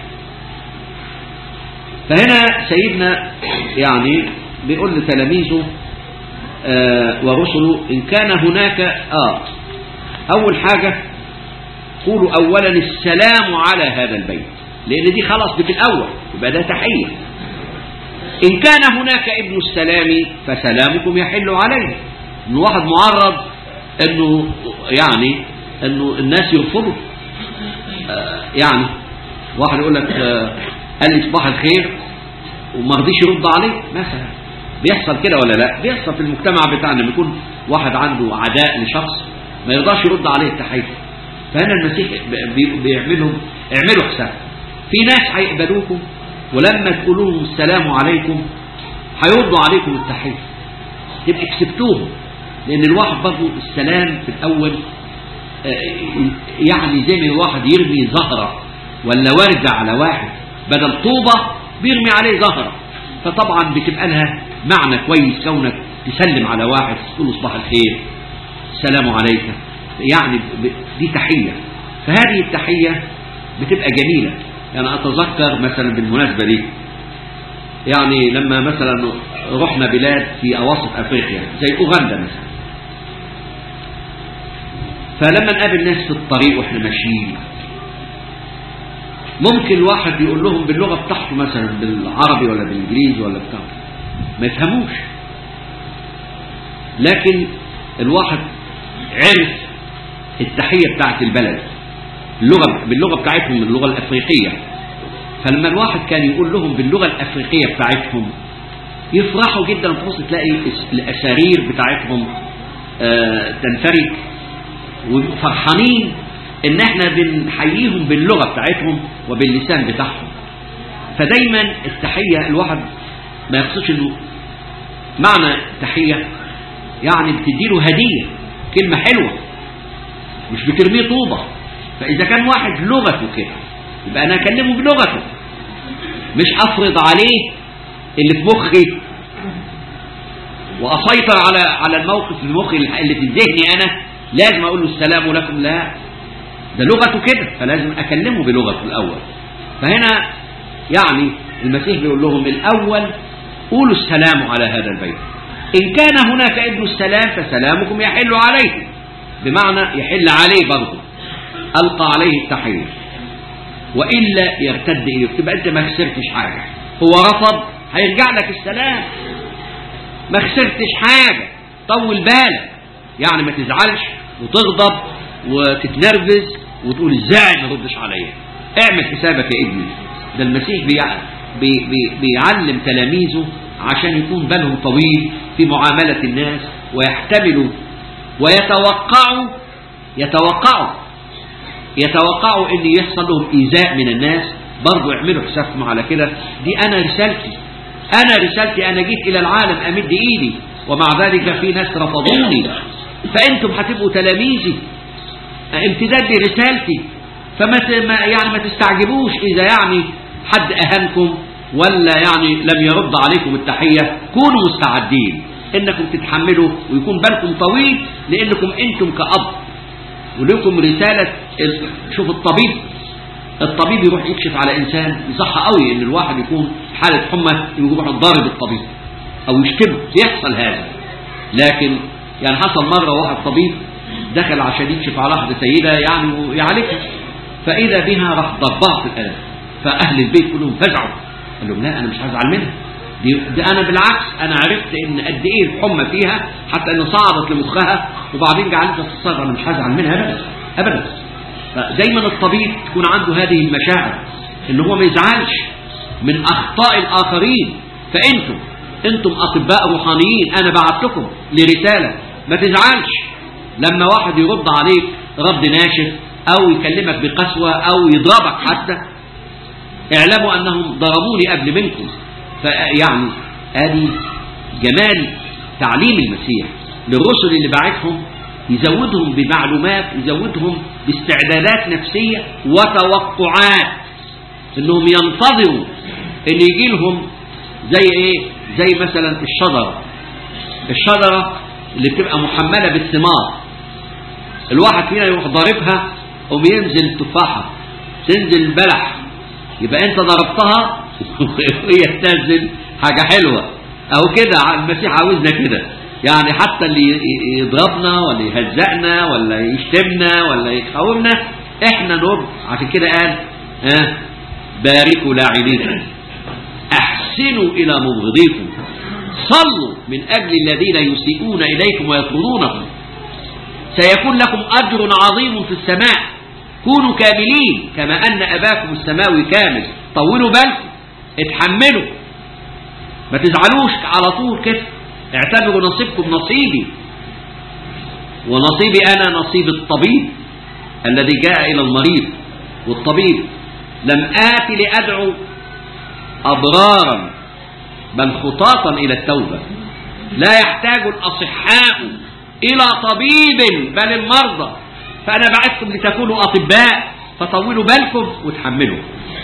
فهنا سيدنا يعني بيقول لتلاميذه آه ورسله ان كان هناك اه اول حاجة قولوا اولا السلام على هذا البيت لان دي خلاص دي في الاول يبقى ده تحية إن كان هناك ابن السلام فسلامكم يحل عليه إن واحد معرض إنه يعني إنه الناس يرفضوا آه، يعني واحد يقول لك آه، قال لي صباح الخير وما رضيش يرد عليه مثلا بيحصل كده ولا لا بيحصل في المجتمع بتاعنا لما يكون واحد عنده عداء لشخص ما يرضاش يرد عليه التحيه فهنا المسيح بي- بيعملهم اعملوا حساب في ناس هيقبلوكم ولما تقولوا لهم السلام عليكم هيردوا عليكم التحيه تبقى كسبتوهم لان الواحد برضه السلام في الاول آه، يعني زي ما الواحد يرمي زهره ولا ورده على واحد بدل طوبه بيرمي عليه زهره فطبعا بتبقى لها معنى كويس كونك تسلم على واحد تقول له صباح الخير السلام عليك يعني ب- دي تحيه فهذه التحيه بتبقى جميله يعني اتذكر مثلا بالمناسبه دي يعني لما مثلا رحنا بلاد في اواسط افريقيا زي اوغندا مثلا فلما نقابل ناس في الطريق واحنا ماشيين ممكن الواحد يقول لهم باللغه بتاعته مثلا بالعربي ولا بالانجليزي ولا بتاع ما يفهموش لكن الواحد عرف التحيه بتاعت البلد اللغه باللغه بتاعتهم اللغه الافريقيه فلما الواحد كان يقول لهم باللغه الافريقيه بتاعتهم يفرحوا جدا تبص تلاقي الاسارير بتاعتهم آه، تنفرج وفرحانين ان احنا بنحييهم باللغه بتاعتهم وباللسان بتاعهم فدايما التحيه الواحد ما يقصدش انه معنى التحيه يعني بتديله هديه كلمه حلوه مش بترميه طوبه فاذا كان واحد لغته كده يبقى انا اكلمه بلغته مش افرض عليه اللي في مخي واسيطر على على الموقف في مخي اللي في ذهني انا لازم اقول له السلام لكم لا ده لغته كده فلازم اكلمه بلغته الاول فهنا يعني المسيح بيقول لهم الاول قولوا السلام على هذا البيت ان كان هناك ابن السلام فسلامكم يحل عليه بمعنى يحل عليه برضه القى عليه التحيه والا يرتد اليك تبقى انت ما خسرتش حاجه هو رفض هيرجع لك السلام ما خسرتش حاجه طول بالك يعني ما تزعلش وتغضب وتتنرفز وتقول ازاي ما ردش عليا اعمل حسابك يا ابني ده المسيح بيع... بي... بي... بيعلم تلاميذه عشان يكون بالهم طويل في معاملة الناس ويحتملوا ويتوقعوا يتوقعوا يتوقعوا ان يحصل لهم ايذاء من الناس برضو اعملوا حسابكم على كده دي انا رسالتي انا رسالتي انا جيت الى العالم امد ايدي ومع ذلك في ناس رفضوني فانتم هتبقوا تلاميذي امتداد لرسالتي فما ت- ما- يعني ما تستعجبوش اذا يعني حد اهانكم ولا يعني لم يرد عليكم التحيه كونوا مستعدين انكم تتحملوا ويكون بالكم طويل لانكم انتم كاب ولكم رساله شوف الطبيب الطبيب يروح يكشف على انسان يصح قوي ان الواحد يكون حاله حمى يروح ضارب الطبيب او يشتمه يحصل هذا لكن يعني حصل مره واحد طبيب دخل عشان يكشف على واحده سيده يعني ويعالجها فاذا بها راح ضربها في القلم فاهل البيت كلهم فزعوا قال لهم لا انا مش هزعل منها دي, دي انا بالعكس انا عرفت ان قد ايه الحمى فيها حتى ان صعدت لمخها وبعدين جعلتها تتصرف انا مش هزعل منها ابدا ابدا فدايما الطبيب تكون عنده هذه المشاعر ان هو ما يزعلش من اخطاء الاخرين فانتم انتم اطباء روحانيين انا بعتكم لرساله ما تزعلش لما واحد يرد عليك رد ناشف او يكلمك بقسوه او يضربك حتى اعلموا انهم ضربوني قبل منكم فيعني ادي جمال تعليم المسيح للرسل اللي بعتهم يزودهم بمعلومات يزودهم باستعدادات نفسيه وتوقعات انهم ينتظروا ان يجي لهم زي ايه زي مثلا الشجره الشجره اللي بتبقى محمله بالثمار الواحد فينا يروح ضاربها قوم ينزل تفاحه تنزل بلح يبقى انت ضربتها وهي تنزل حاجه حلوه او كده المسيح عاوزنا كده يعني حتى اللي يضربنا ولا يهزقنا ولا يشتمنا ولا يقاومنا احنا نرد عشان كده قال ها باركوا لاعبين احسنوا أحسنوا إلى مبغضيكم صلوا من أجل الذين يسيئون إليكم ويطردونكم سيكون لكم أجر عظيم في السماء كونوا كاملين كما أن أباكم السماوي كامل طولوا بالكم اتحملوا ما تزعلوش على طول كده اعتبروا نصيبكم نصيبي ونصيبي أنا نصيب الطبيب الذي جاء إلى المريض والطبيب لم آت لأدعو أبرارا بل خطاطا إلى التوبة لا يحتاج الأصحاء إلى طبيب بل المرضى فأنا بعثكم لتكونوا أطباء فطولوا بالكم وتحملوا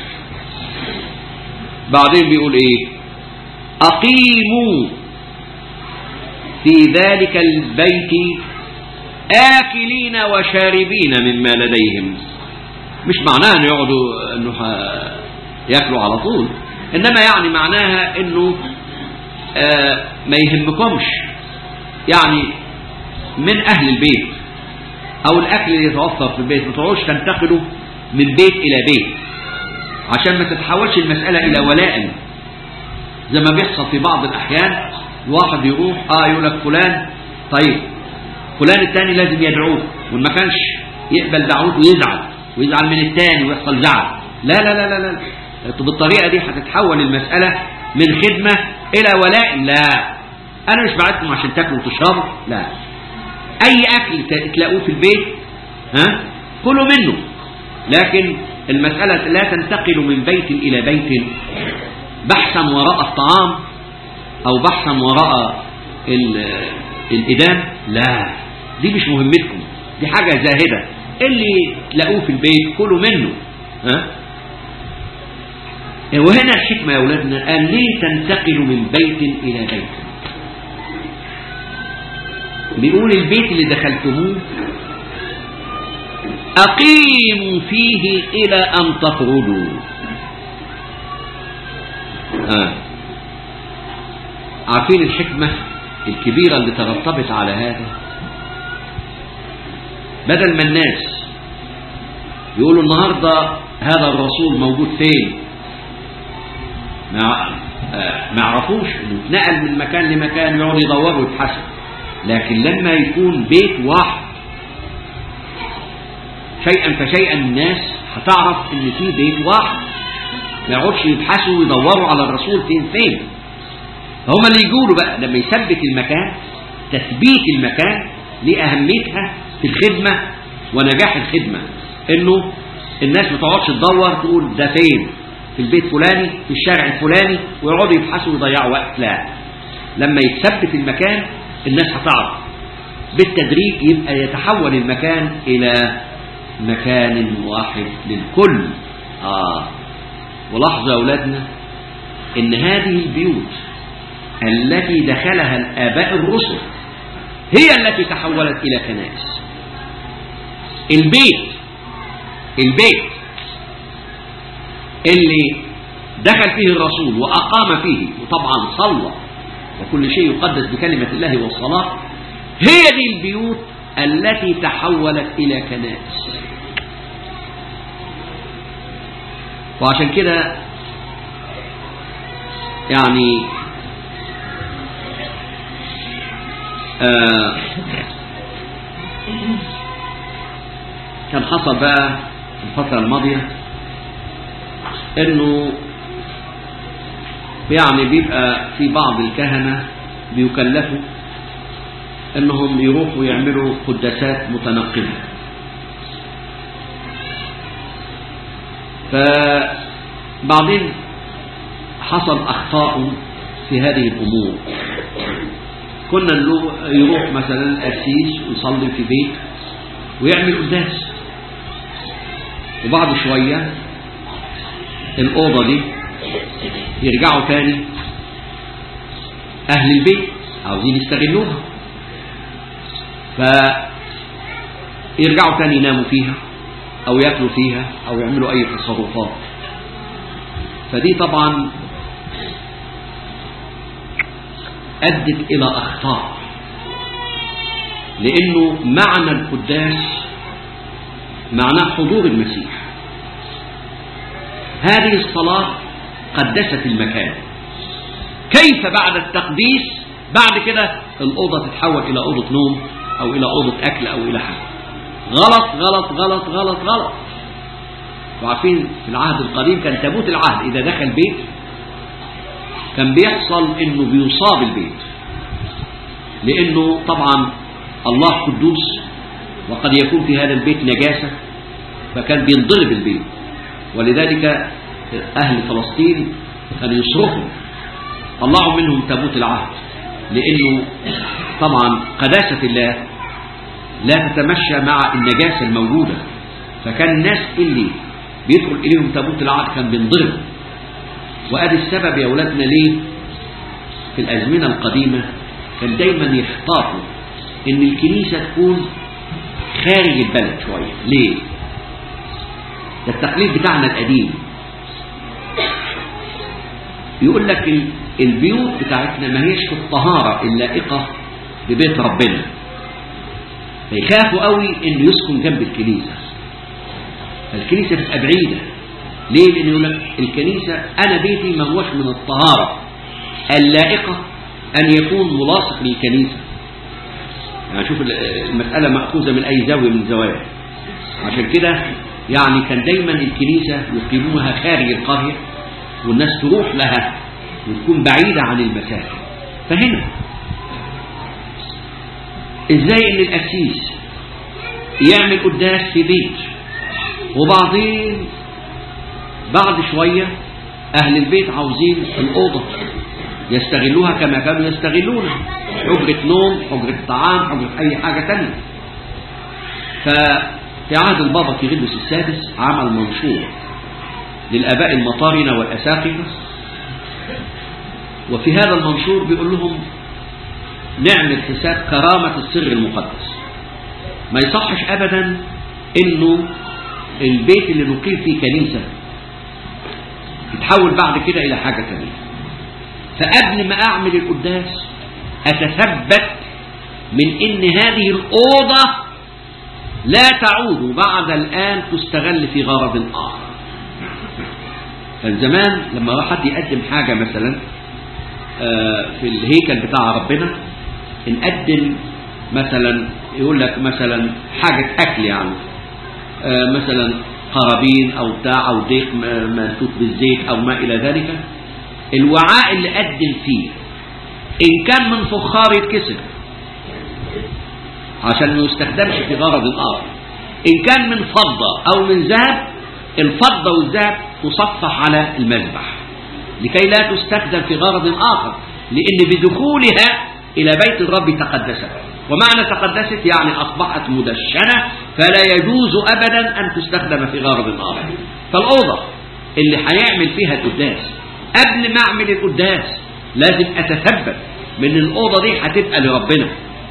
بعدين بيقول إيه أقيموا في ذلك البيت آكلين وشاربين مما لديهم مش معناها أن يقعدوا أنه يأكلوا على طول إنما يعني معناها أنه آه ما يهمكمش يعني من أهل البيت أو الأكل اللي يتوفر في البيت ما تقعدوش تنتقلوا من بيت إلى بيت عشان ما تتحولش المسألة إلى ولاء زي ما بيحصل في بعض الأحيان الواحد يروح آه يقول لك فلان طيب فلان التاني لازم يدعوه وإن ما كانش يقبل دعوته يزعل ويزعل من التاني ويحصل زعل لا لا لا لا لا بالطريقة دي هتتحول المسألة من خدمة إلى ولاء لا أنا مش بعتكم عشان تاكلوا وتشربوا لا أي أكل تلاقوه في البيت ها كلوا منه لكن المسألة لا تنتقل من بيت إلى بيت بحثا وراء الطعام أو بحثا وراء الإدام لا دي مش مهمتكم دي حاجة زاهدة اللي تلاقوه في البيت كلوا منه ها وهنا الحكمة يا أولادنا قال ليه تنتقل من بيت إلى بيت بيقول البيت اللي دخلتموه أقيموا فيه إلى أن تخرجوا آه. عارفين الحكمة الكبيرة اللي ترتبط على هذا بدل ما الناس يقولوا النهاردة هذا الرسول موجود فين ما آه ما يعرفوش انه اتنقل من مكان لمكان يقعدوا يدوروا ويبحثوا لكن لما يكون بيت واحد شيئا فشيئا الناس هتعرف ان في بيت واحد ما يقعدش يبحثوا ويدوروا على الرسول فين فين فهم اللي يقولوا بقى لما يثبت المكان تثبيت المكان لأهميتها في الخدمة ونجاح الخدمة انه الناس ما تقعدش تدور تقول ده فين في البيت فلاني في الشارع الفلاني ويقعدوا يبحثوا ويضيعوا وقت لا لما يتثبت المكان الناس هتعرف بالتدريج يبقى يتحول المكان إلى مكان واحد للكل آه ولاحظوا يا أولادنا إن هذه البيوت التي دخلها الآباء الرسل هي التي تحولت إلى كنائس البيت البيت اللي دخل فيه الرسول وأقام فيه وطبعا صلى وكل شيء يقدس بكلمة الله والصلاة هي دي البيوت التي تحولت إلى كنائس وعشان كده يعني آه كان حصل بقى في الفترة الماضية انه يعني بيبقى في بعض الكهنة بيكلفوا انهم يروحوا يعملوا قداسات متنقلة فبعدين حصل اخطاء في هذه الامور كنا يروح مثلا القسيس ويصلي في بيت ويعمل قداس وبعد شوية الأوضة دي يرجعوا تاني أهل البيت عاوزين يستغلوها فيرجعوا تاني يناموا فيها أو يأكلوا فيها أو يعملوا أي تصرفات فدي طبعا أدت إلى أخطاء لأنه معنى القداس معناه حضور المسيح هذه الصلاة قدست المكان كيف بعد التقديس بعد كده الأوضة تتحول إلى أوضة نوم أو إلى أوضة أكل أو إلى حاجة غلط غلط غلط غلط غلط وعارفين في العهد القديم كان تابوت العهد إذا دخل بيت كان بيحصل إنه بيصاب البيت لأنه طبعا الله قدوس وقد يكون في هذا البيت نجاسة فكان بينضرب البيت ولذلك أهل فلسطين كانوا يصرخوا طلعوا منهم تابوت العهد لأنه طبعا قداسة الله لا تتمشى مع النجاسة الموجودة فكان الناس اللي بيدخل إليهم تابوت العهد كان بينضرب وأدي السبب يا أولادنا ليه في الأزمنة القديمة كان دايما يختاروا إن الكنيسة تكون خارج البلد شوية ليه؟ ده التقليد بتاعنا القديم يقول لك ال- البيوت بتاعتنا ما هيش في الطهارة اللائقة ببيت ربنا فيخافوا قوي انه يسكن جنب الكنيسة فالكنيسة تبقى بعيدة ليه؟ لأنه يقول لك الكنيسة أنا بيتي ما هوش من الطهارة اللائقة أن يكون ملاصق للكنيسة يعني شوف ال- المسألة مأخوذة من أي زاوية من الزوايا عشان كده يعني كان دايما الكنيسة يقيموها خارج القرية والناس تروح لها وتكون بعيدة عن المساكن فهنا ازاي ان القسيس يعمل قداس في بيت وبعدين بعد شوية اهل البيت عاوزين الأوضة يستغلوها كما كانوا يستغلونها حجرة نوم حجرة طعام حجرة اي حاجة تانية ففي عهد البابا كيرلس السادس عمل منشور للآباء المطارنة والأساقفة وفي هذا المنشور بيقول لهم نعمل حساب كرامة السر المقدس ما يصحش أبدا إنه البيت اللي نقيم فيه كنيسة يتحول بعد كده إلى حاجة تانية فقبل ما أعمل القداس أتثبت من إن هذه الأوضة لا تعود بعد الآن تستغل في غرض آخر كان زمان لما حد يقدم حاجة مثلا آه، في الهيكل بتاع ربنا نقدم مثلا يقول لك مثلا حاجة أكل يعني آه، مثلا قرابين أو بتاع أو ديك م- منفوت بالزيت أو ما إلى ذلك الوعاء اللي قدم فيه إن كان من فخار يتكسر عشان ما يستخدمش في غرض آخر إن كان من فضة أو من ذهب الفضة والذهب تصفح على المذبح لكي لا تستخدم في غرض آخر لأن بدخولها إلى بيت الرب تقدست ومعنى تقدست يعني أصبحت مدشنة فلا يجوز أبدا أن تستخدم في غرض آخر فالأوضة اللي هيعمل فيها القداس قبل ما أعمل القداس لازم أتثبت من الأوضة دي هتبقى لربنا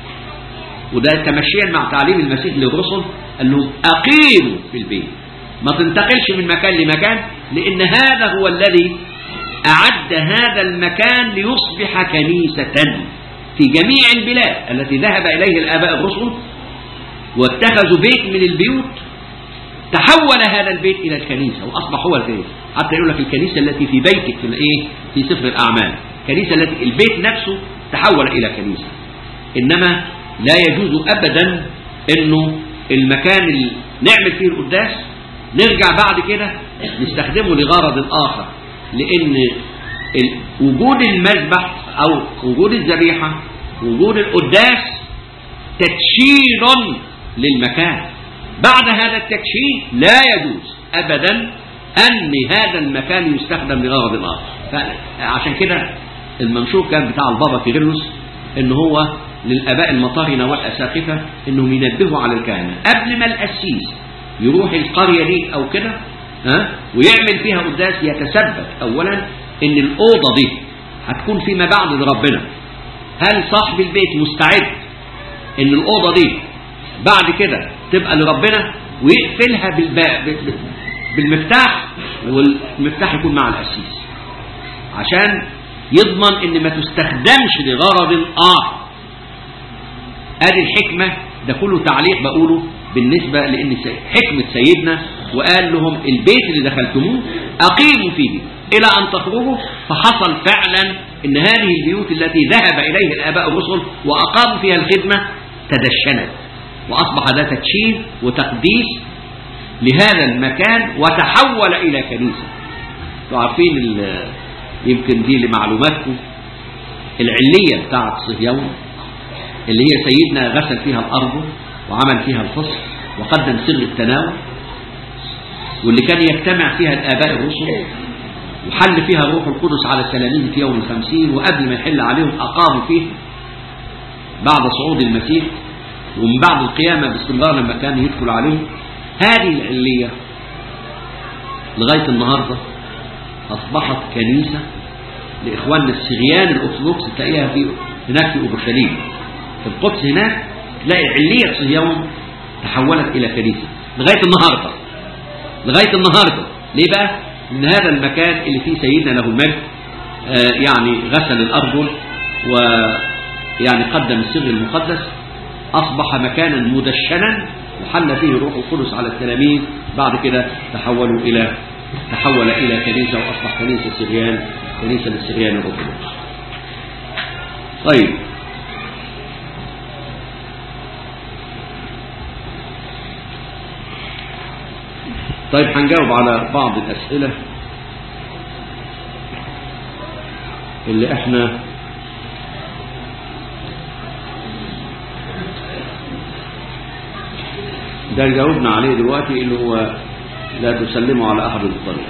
وده تمشيا مع تعليم المسيح للرسل قال لهم أقيموا في البيت ما تنتقلش من مكان لمكان لأن هذا هو الذي أعد هذا المكان ليصبح كنيسة في جميع البلاد التي ذهب إليه الآباء الرسل واتخذوا بيت من البيوت تحول هذا البيت إلى الكنيسة وأصبح هو البيت حتى يقول لك الكنيسة التي في بيتك في الإيه في سفر الأعمال الكنيسة التي البيت نفسه تحول إلى كنيسة إنما لا يجوز أبدا إنه المكان اللي نعمل فيه القداس نرجع بعد كده نستخدمه لغرض آخر لأن ال- وجود المذبح أو وجود الذبيحة وجود القداس تدشين للمكان بعد هذا التدشين لا يجوز أبدا أن هذا المكان يستخدم لغرض آخر فعشان كده المنشور كان بتاع البابا كيرلس ان هو للاباء المطارنه والاساقفه انهم ينبهوا على الكهنه قبل ما القسيس يروح القريه دي او كده ها ويعمل فيها قداس يتثبت اولا ان الاوضه دي هتكون فيما بعد لربنا هل صاحب البيت مستعد ان الاوضه دي بعد كده تبقى لربنا ويقفلها بالباء بالمفتاح والمفتاح يكون مع القسيس عشان يضمن ان ما تستخدمش لغرض اخر ادي الحكمة ده كله تعليق بقوله بالنسبة لان سي- حكمة سيدنا وقال لهم البيت اللي دخلتموه اقيموا فيه الى ان تخرجوا فحصل فعلا ان هذه البيوت التي ذهب اليها الاباء الرسل واقاموا فيها الخدمه تدشنت واصبح ده تدشين وتقديس لهذا المكان وتحول الى كنيسه انتوا عارفين ال- يمكن دي لمعلوماتكم العليه بتاعت صهيون اللي هي سيدنا غسل فيها الارض وعمل فيها الفصل وقدم سر التناول واللي كان يجتمع فيها الآباء الرسل وحل فيها الروح القدس على التلاميذ في يوم الخمسين وقبل ما يحل عليهم أقاموا فيه بعد صعود المسيح ومن بعد القيامة باستمرار لما كان يدخل عليهم هذه العلية لغاية النهاردة أصبحت كنيسة لإخواننا السريان الأرثوذكس تلاقيها في هناك في أورشليم في القدس هناك تلاقي علية صهيون تحولت إلى كنيسة لغاية النهاردة لغاية النهاردة ليه بقى؟ إن هذا المكان اللي فيه سيدنا له المجد آه يعني غسل الأرجل ويعني قدم السر المقدس أصبح مكانا مدشنا وحل فيه الروح القدس على التلاميذ بعد كده تحولوا إلى تحول إلى كنيسة وأصبح كنيسة سريان كنيسة للسريان الأرثوذكس طيب طيب هنجاوب على بعض الأسئلة اللي احنا ده جاوبنا عليه دلوقتي اللي هو لا تسلموا على أحد الطريق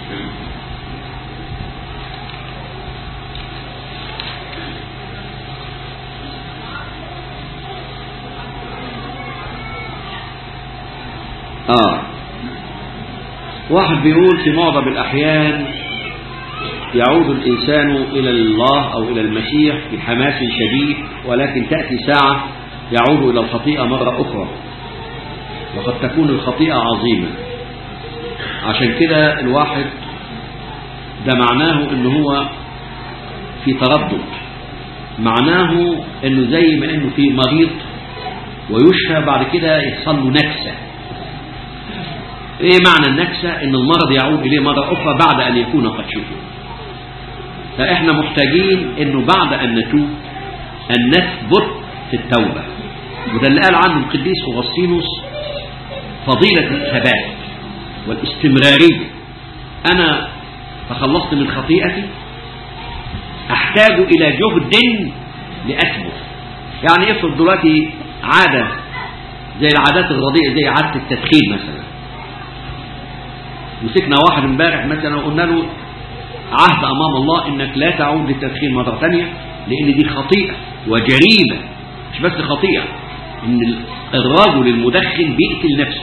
آه واحد بيقول في معظم الأحيان يعود الإنسان إلى الله أو إلى المسيح بحماس شديد ولكن تأتي ساعة يعود إلى الخطيئة مرة أخرى وقد تكون الخطيئة عظيمة عشان كده الواحد ده معناه ان هو في تردد معناه انه زي ما انه في مريض ويشفى بعد كده يحصل له نكسه ايه معنى النكسة ان المرض يعود اليه مرة اخرى بعد ان يكون قد شفي فاحنا محتاجين انه بعد ان نتوب ان نثبت في التوبة وده اللي قال عنه القديس اغسطينوس فضيلة الثبات والاستمرارية انا تخلصت من خطيئتي احتاج الى جهد لاثبت يعني افرض دلوقتي عادة زي العادات الرديئة زي عادة التدخين مثلا مسكنا واحد امبارح مثلا وقلنا له عهد امام الله انك لا تعود للتدخين مره ثانيه لان دي خطيئه وجريمه مش بس خطيئه ان الرجل المدخن بيقتل نفسه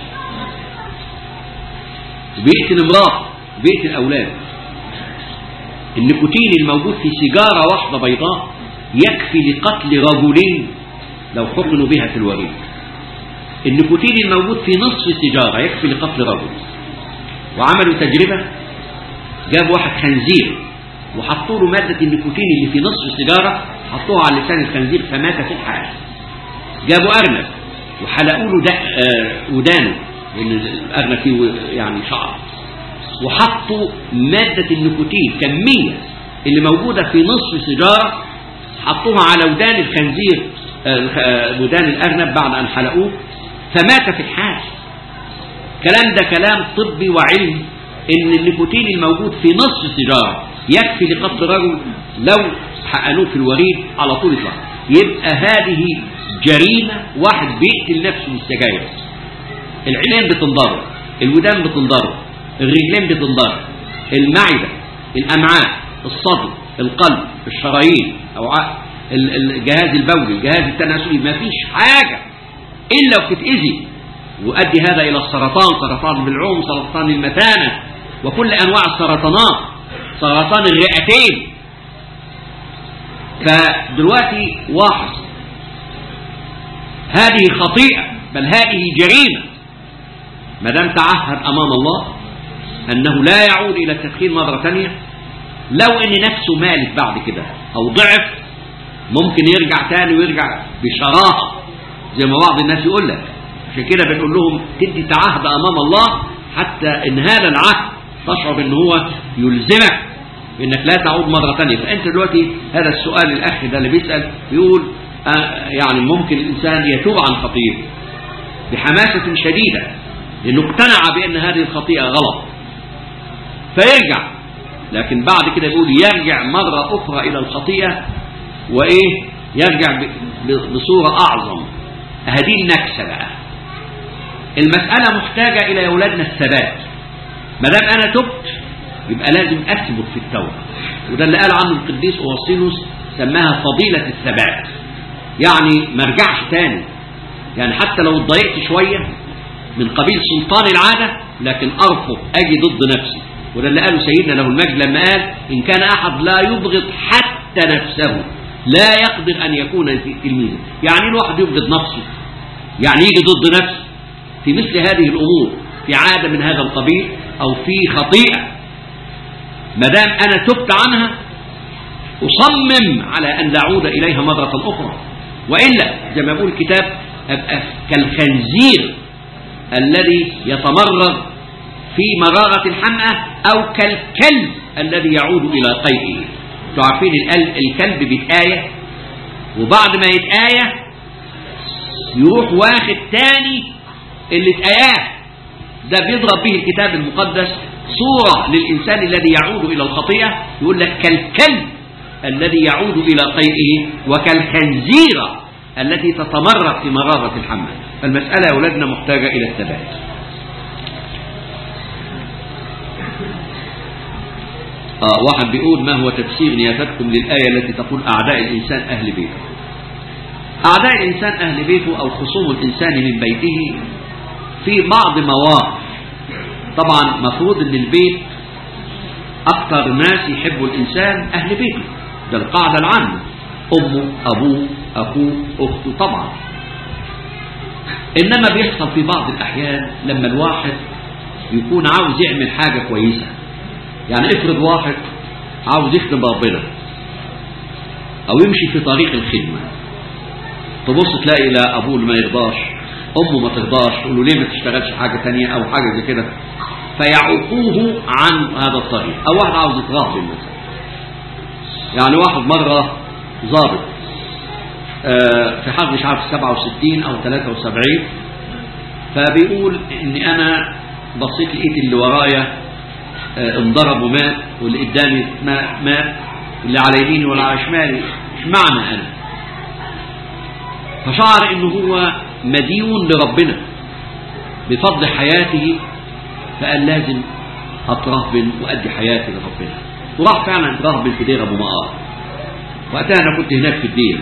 بيقتل امراته بيقتل اولاده النيكوتين الموجود في سيجاره واحده بيضاء يكفي لقتل رجلين لو حقنوا بها في الوريد النيكوتين الموجود في نصف سيجاره يكفي لقتل رجل وعملوا تجربة جاب واحد خنزير وحطوا له مادة النيكوتين اللي في نصف السيجارة حطوها على لسان الخنزير فمات في الحال جابوا أرنب وحلقوا له دق آه ودانه لأن الأرنب فيه يعني شعر وحطوا مادة النيكوتين كمية اللي موجودة في نصف سيجارة حطوها على ودان الخنزير آه ودان الأرنب بعد أن حلقوه فمات في الحال الكلام ده كلام طبي وعلمي ان النيكوتين الموجود في نصف السيجاره يكفي لقتل رجل لو حقنوه في الوريد على طول يطلع يبقى هذه جريمه واحد بيقتل نفسه بالسجاير العينين بتنضرب الودان بتنضرب الرجلين بتنضرب المعده الامعاء الصدر القلب الشرايين او الجهاز البولي الجهاز التناسلي ما فيش حاجه الا وبتتاذي ويؤدي هذا إلى السرطان سرطان بالعوم سرطان المثانة وكل أنواع السرطانات سرطان الرئتين فدلوقتي واحد هذه خطيئة بل هذه جريمة ما دام تعهد أمام الله أنه لا يعود إلى التدخين مرة ثانية لو أن نفسه مالت بعد كده أو ضعف ممكن يرجع تاني ويرجع بشراهة زي ما بعض الناس يقول لك عشان كده بنقول لهم تدي تعهد امام الله حتى ان هذا العهد تشعر ان هو يلزمك بانك لا تعود مره ثانيه فانت دلوقتي هذا السؤال الاخ ده اللي بيسال بيقول آه يعني ممكن الانسان يتوب عن خطيئته بحماسه شديده لانه اقتنع بان هذه الخطيئه غلط فيرجع لكن بعد كده يقول يرجع مره اخرى الى الخطيئه وايه يرجع ب- ب- بصوره اعظم هذه النكسه بقى المساله محتاجه الى يا اولادنا الثبات ما دام انا تبت يبقى لازم اثبت في التوبه وده اللي قال عنه القديس اوسطينوس سماها فضيله الثبات يعني ما ارجعش تاني يعني حتى لو اتضايقت شويه من قبيل سلطان العاده لكن ارفض اجي ضد نفسي وده اللي قاله سيدنا له المجد لما قال ان كان احد لا يبغض حتى نفسه لا يقدر ان يكون في تلميذا يعني ايه الواحد يبغض نفسه يعني يجي ضد نفسه في مثل هذه الامور في عاده من هذا القبيل او في خطيئه ما دام انا تبت عنها اصمم على ان لا اعود اليها مره اخرى والا زي ما يقول الكتاب ابقى كالخنزير الذي يتمرغ في مرارة الحمأة أو كالكلب الذي يعود إلى قيئه انتوا عارفين القلب الكلب بيتآية وبعد ما يتآية يروح واخد تاني اللي اتآياه ده بيضرب به الكتاب المقدس صورة للإنسان الذي يعود إلى الخطيئة يقول لك كالكلب الذي يعود إلى قيئه وكالخنزيرة التي تتمرق في مرارة الحمل فالمسألة يا أولادنا محتاجة إلى الثبات آه واحد بيقول ما هو تفسير نيافتكم للآية التي تقول أعداء الإنسان أهل بيته أعداء الإنسان أهل بيته أو خصوم الإنسان من بيته في بعض مواقف طبعا مفروض ان البيت اكثر ناس يحبوا الانسان اهل بيته ده القاعده العامه امه ابوه اخوه اخته طبعا انما بيحصل في بعض الاحيان لما الواحد يكون عاوز يعمل حاجه كويسه يعني افرض واحد عاوز يخدم ربنا او يمشي في طريق الخدمه تبص تلاقي لا ابوه اللي ما يرضاش امه ما ترضاش تقول له ليه ما تشتغلش حاجه تانية او حاجه زي كده فيعوقوه عن هذا الطريق او واحد عاوز يترهبن مثلا يعني واحد مره ضابط آه، في حرب مش عارف 67 او 73 فبيقول ان انا بصيت لقيت اللي ورايا آه، انضرب ومات واللي قدامي ما- مات اللي على يميني ولا على شمالي مش معنى انا فشعر انه هو مديون لربنا بفضل حياته فقال لازم اترهبن وادي حياتي لربنا وراح فعلا اترهبن في دير ابو مقار وقتها انا كنت هناك في الدير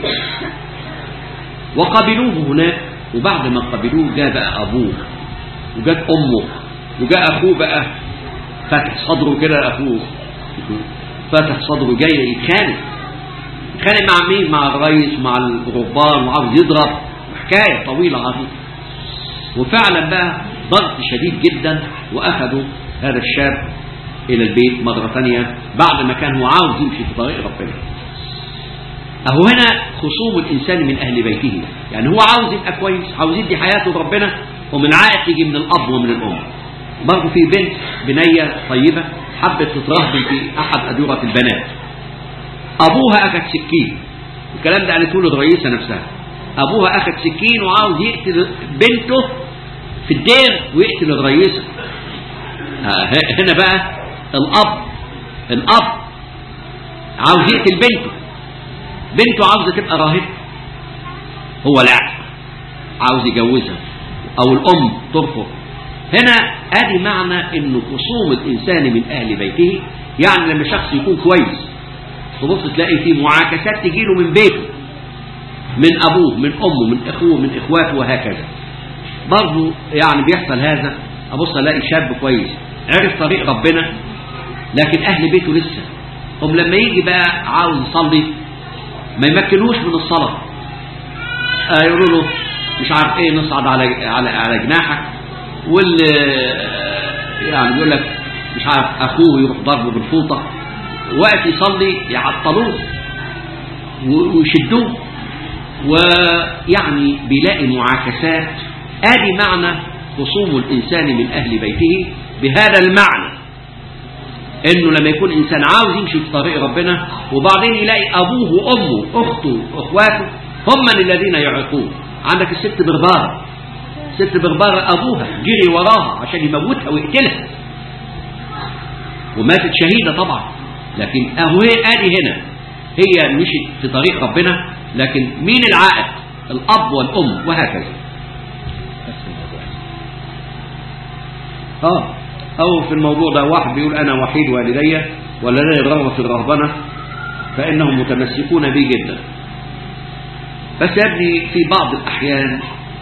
وقبلوه هناك وبعد ما قبلوه جاء بقى ابوه وجات امه وجاء اخوه بقى فاتح صدره كده اخوه فاتح صدره جاي يتخانق يتخانق مع مين مع الرئيس مع الرهبان وعاوز يضرب حكايه طويله عريضه وفعلا بقى ضغط شديد جدا واخذوا هذا الشاب الى البيت مره ثانيه بعد ما كان هو عاوز يمشي في طريق ربنا اهو هنا خصوم الانسان من اهل بيته يعني هو عاوز يبقى كويس عاوز يدي حياته لربنا ومن عائق يجي من الاب ومن الام برضه في بنت بنيه طيبه حبت تترهبن في احد ادوره البنات ابوها اخذ سكين الكلام ده قالته له الرئيسه نفسها ابوها اخذ سكين وعاوز يقتل بنته في الدير ويقتل الرئيسه آه، ه- هنا بقى الاب الاب عاوز يقتل بنته بنته عاوزه تبقى راهبه هو لا عاوز يجوزها او الام ترفض هنا ادي معنى انه خصوم الانسان من اهل بيته يعني لما شخص يكون كويس تبص تلاقي فيه معاكسات تجيله من بيته من ابوه من امه من اخوه من اخواته وهكذا برضه يعني بيحصل هذا ابص الاقي شاب كويس عرف طريق ربنا لكن اهل بيته لسه هم لما يجي بقى عاوز يصلي ما يمكنوش من الصلاه آه يقولوا له مش عارف ايه نصعد على على على جناحك واللي يعني يقول لك مش عارف اخوه يروح ضربه بالفوطه وقت يصلي يعطلوه و- ويشدوه ويعني بيلاقي معاكسات ادي معنى خصوم الانسان من اهل بيته بهذا المعنى انه لما يكون انسان عاوز يمشي في طريق ربنا وبعدين يلاقي ابوه وامه اخته اخواته هم من الذين يعيقوه عندك الست بربارة ست بربارة ابوها جري وراها عشان يموتها ويقتلها وماتت شهيدة طبعا لكن اهو هي ادي هنا هي مشيت في طريق ربنا لكن مين العائق الاب والام وهكذا اه او في الموضوع ده واحد بيقول انا وحيد والدي والذين يرغبون في الرهبنه فانهم متمسكون بي جدا بس يا ابني في بعض الاحيان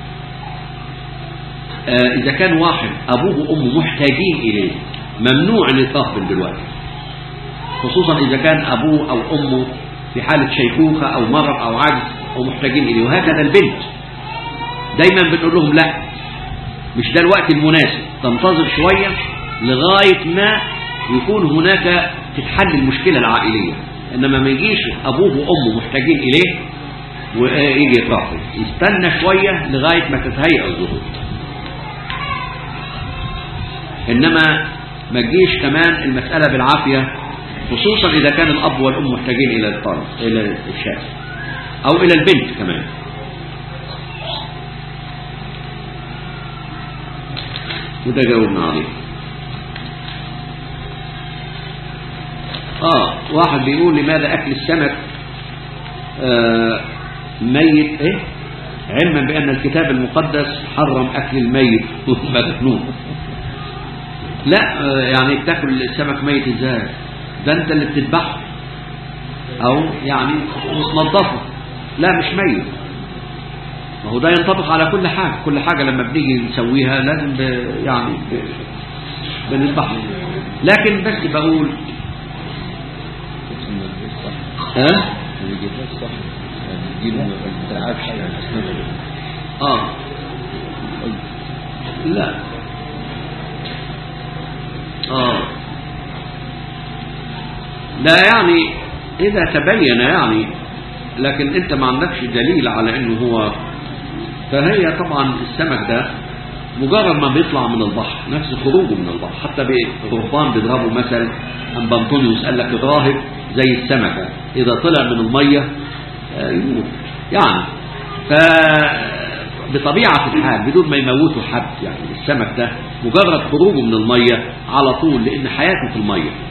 آه اذا كان واحد ابوه وامه محتاجين اليه ممنوع ان يترهبن دلوقتي خصوصا اذا كان ابوه او امه في حاله شيخوخه او مرض او عجز او محتاجين اليه وهكذا البنت دايما بنقول لهم لا مش ده الوقت المناسب تنتظر شوية لغاية ما يكون هناك تتحل المشكلة العائلية إنما ما يجيش أبوه وأمه محتاجين إليه ويجي يترافض يستنى شوية لغاية ما تتهيأ الظروف إنما ما تجيش كمان المسألة بالعافية خصوصا إذا كان الأب والأم محتاجين إلى الطرف إلى الشاب أو إلى البنت كمان وده جاوبنا عليه اه واحد بيقول لماذا اكل السمك آه ميت ايه علما بان الكتاب المقدس حرم اكل الميت مدفنون لا آه يعني تاكل السمك ميت ازاي ده انت اللي بتذبحه او يعني تنظفه لا مش ميت ما هو ده ينطبق على كل حاجة كل حاجة لما بنيجي نسويها لازم ب... يعني ب... بنذبحها لكن بس بقول ها اه لا اه لا يعني اذا تبين يعني لكن انت ما عندكش دليل على انه هو فهي طبعا السمك ده مجرد ما بيطلع من البحر نفس خروجه من البحر حتى الرهبان بيضربوا مثل ام بنطونيوس قال لك الراهب زي السمكة اذا طلع من المية يموت يعني ف بطبيعة الحال بدون ما يموتوا حد يعني السمك ده مجرد خروجه من المية على طول لان حياته في المية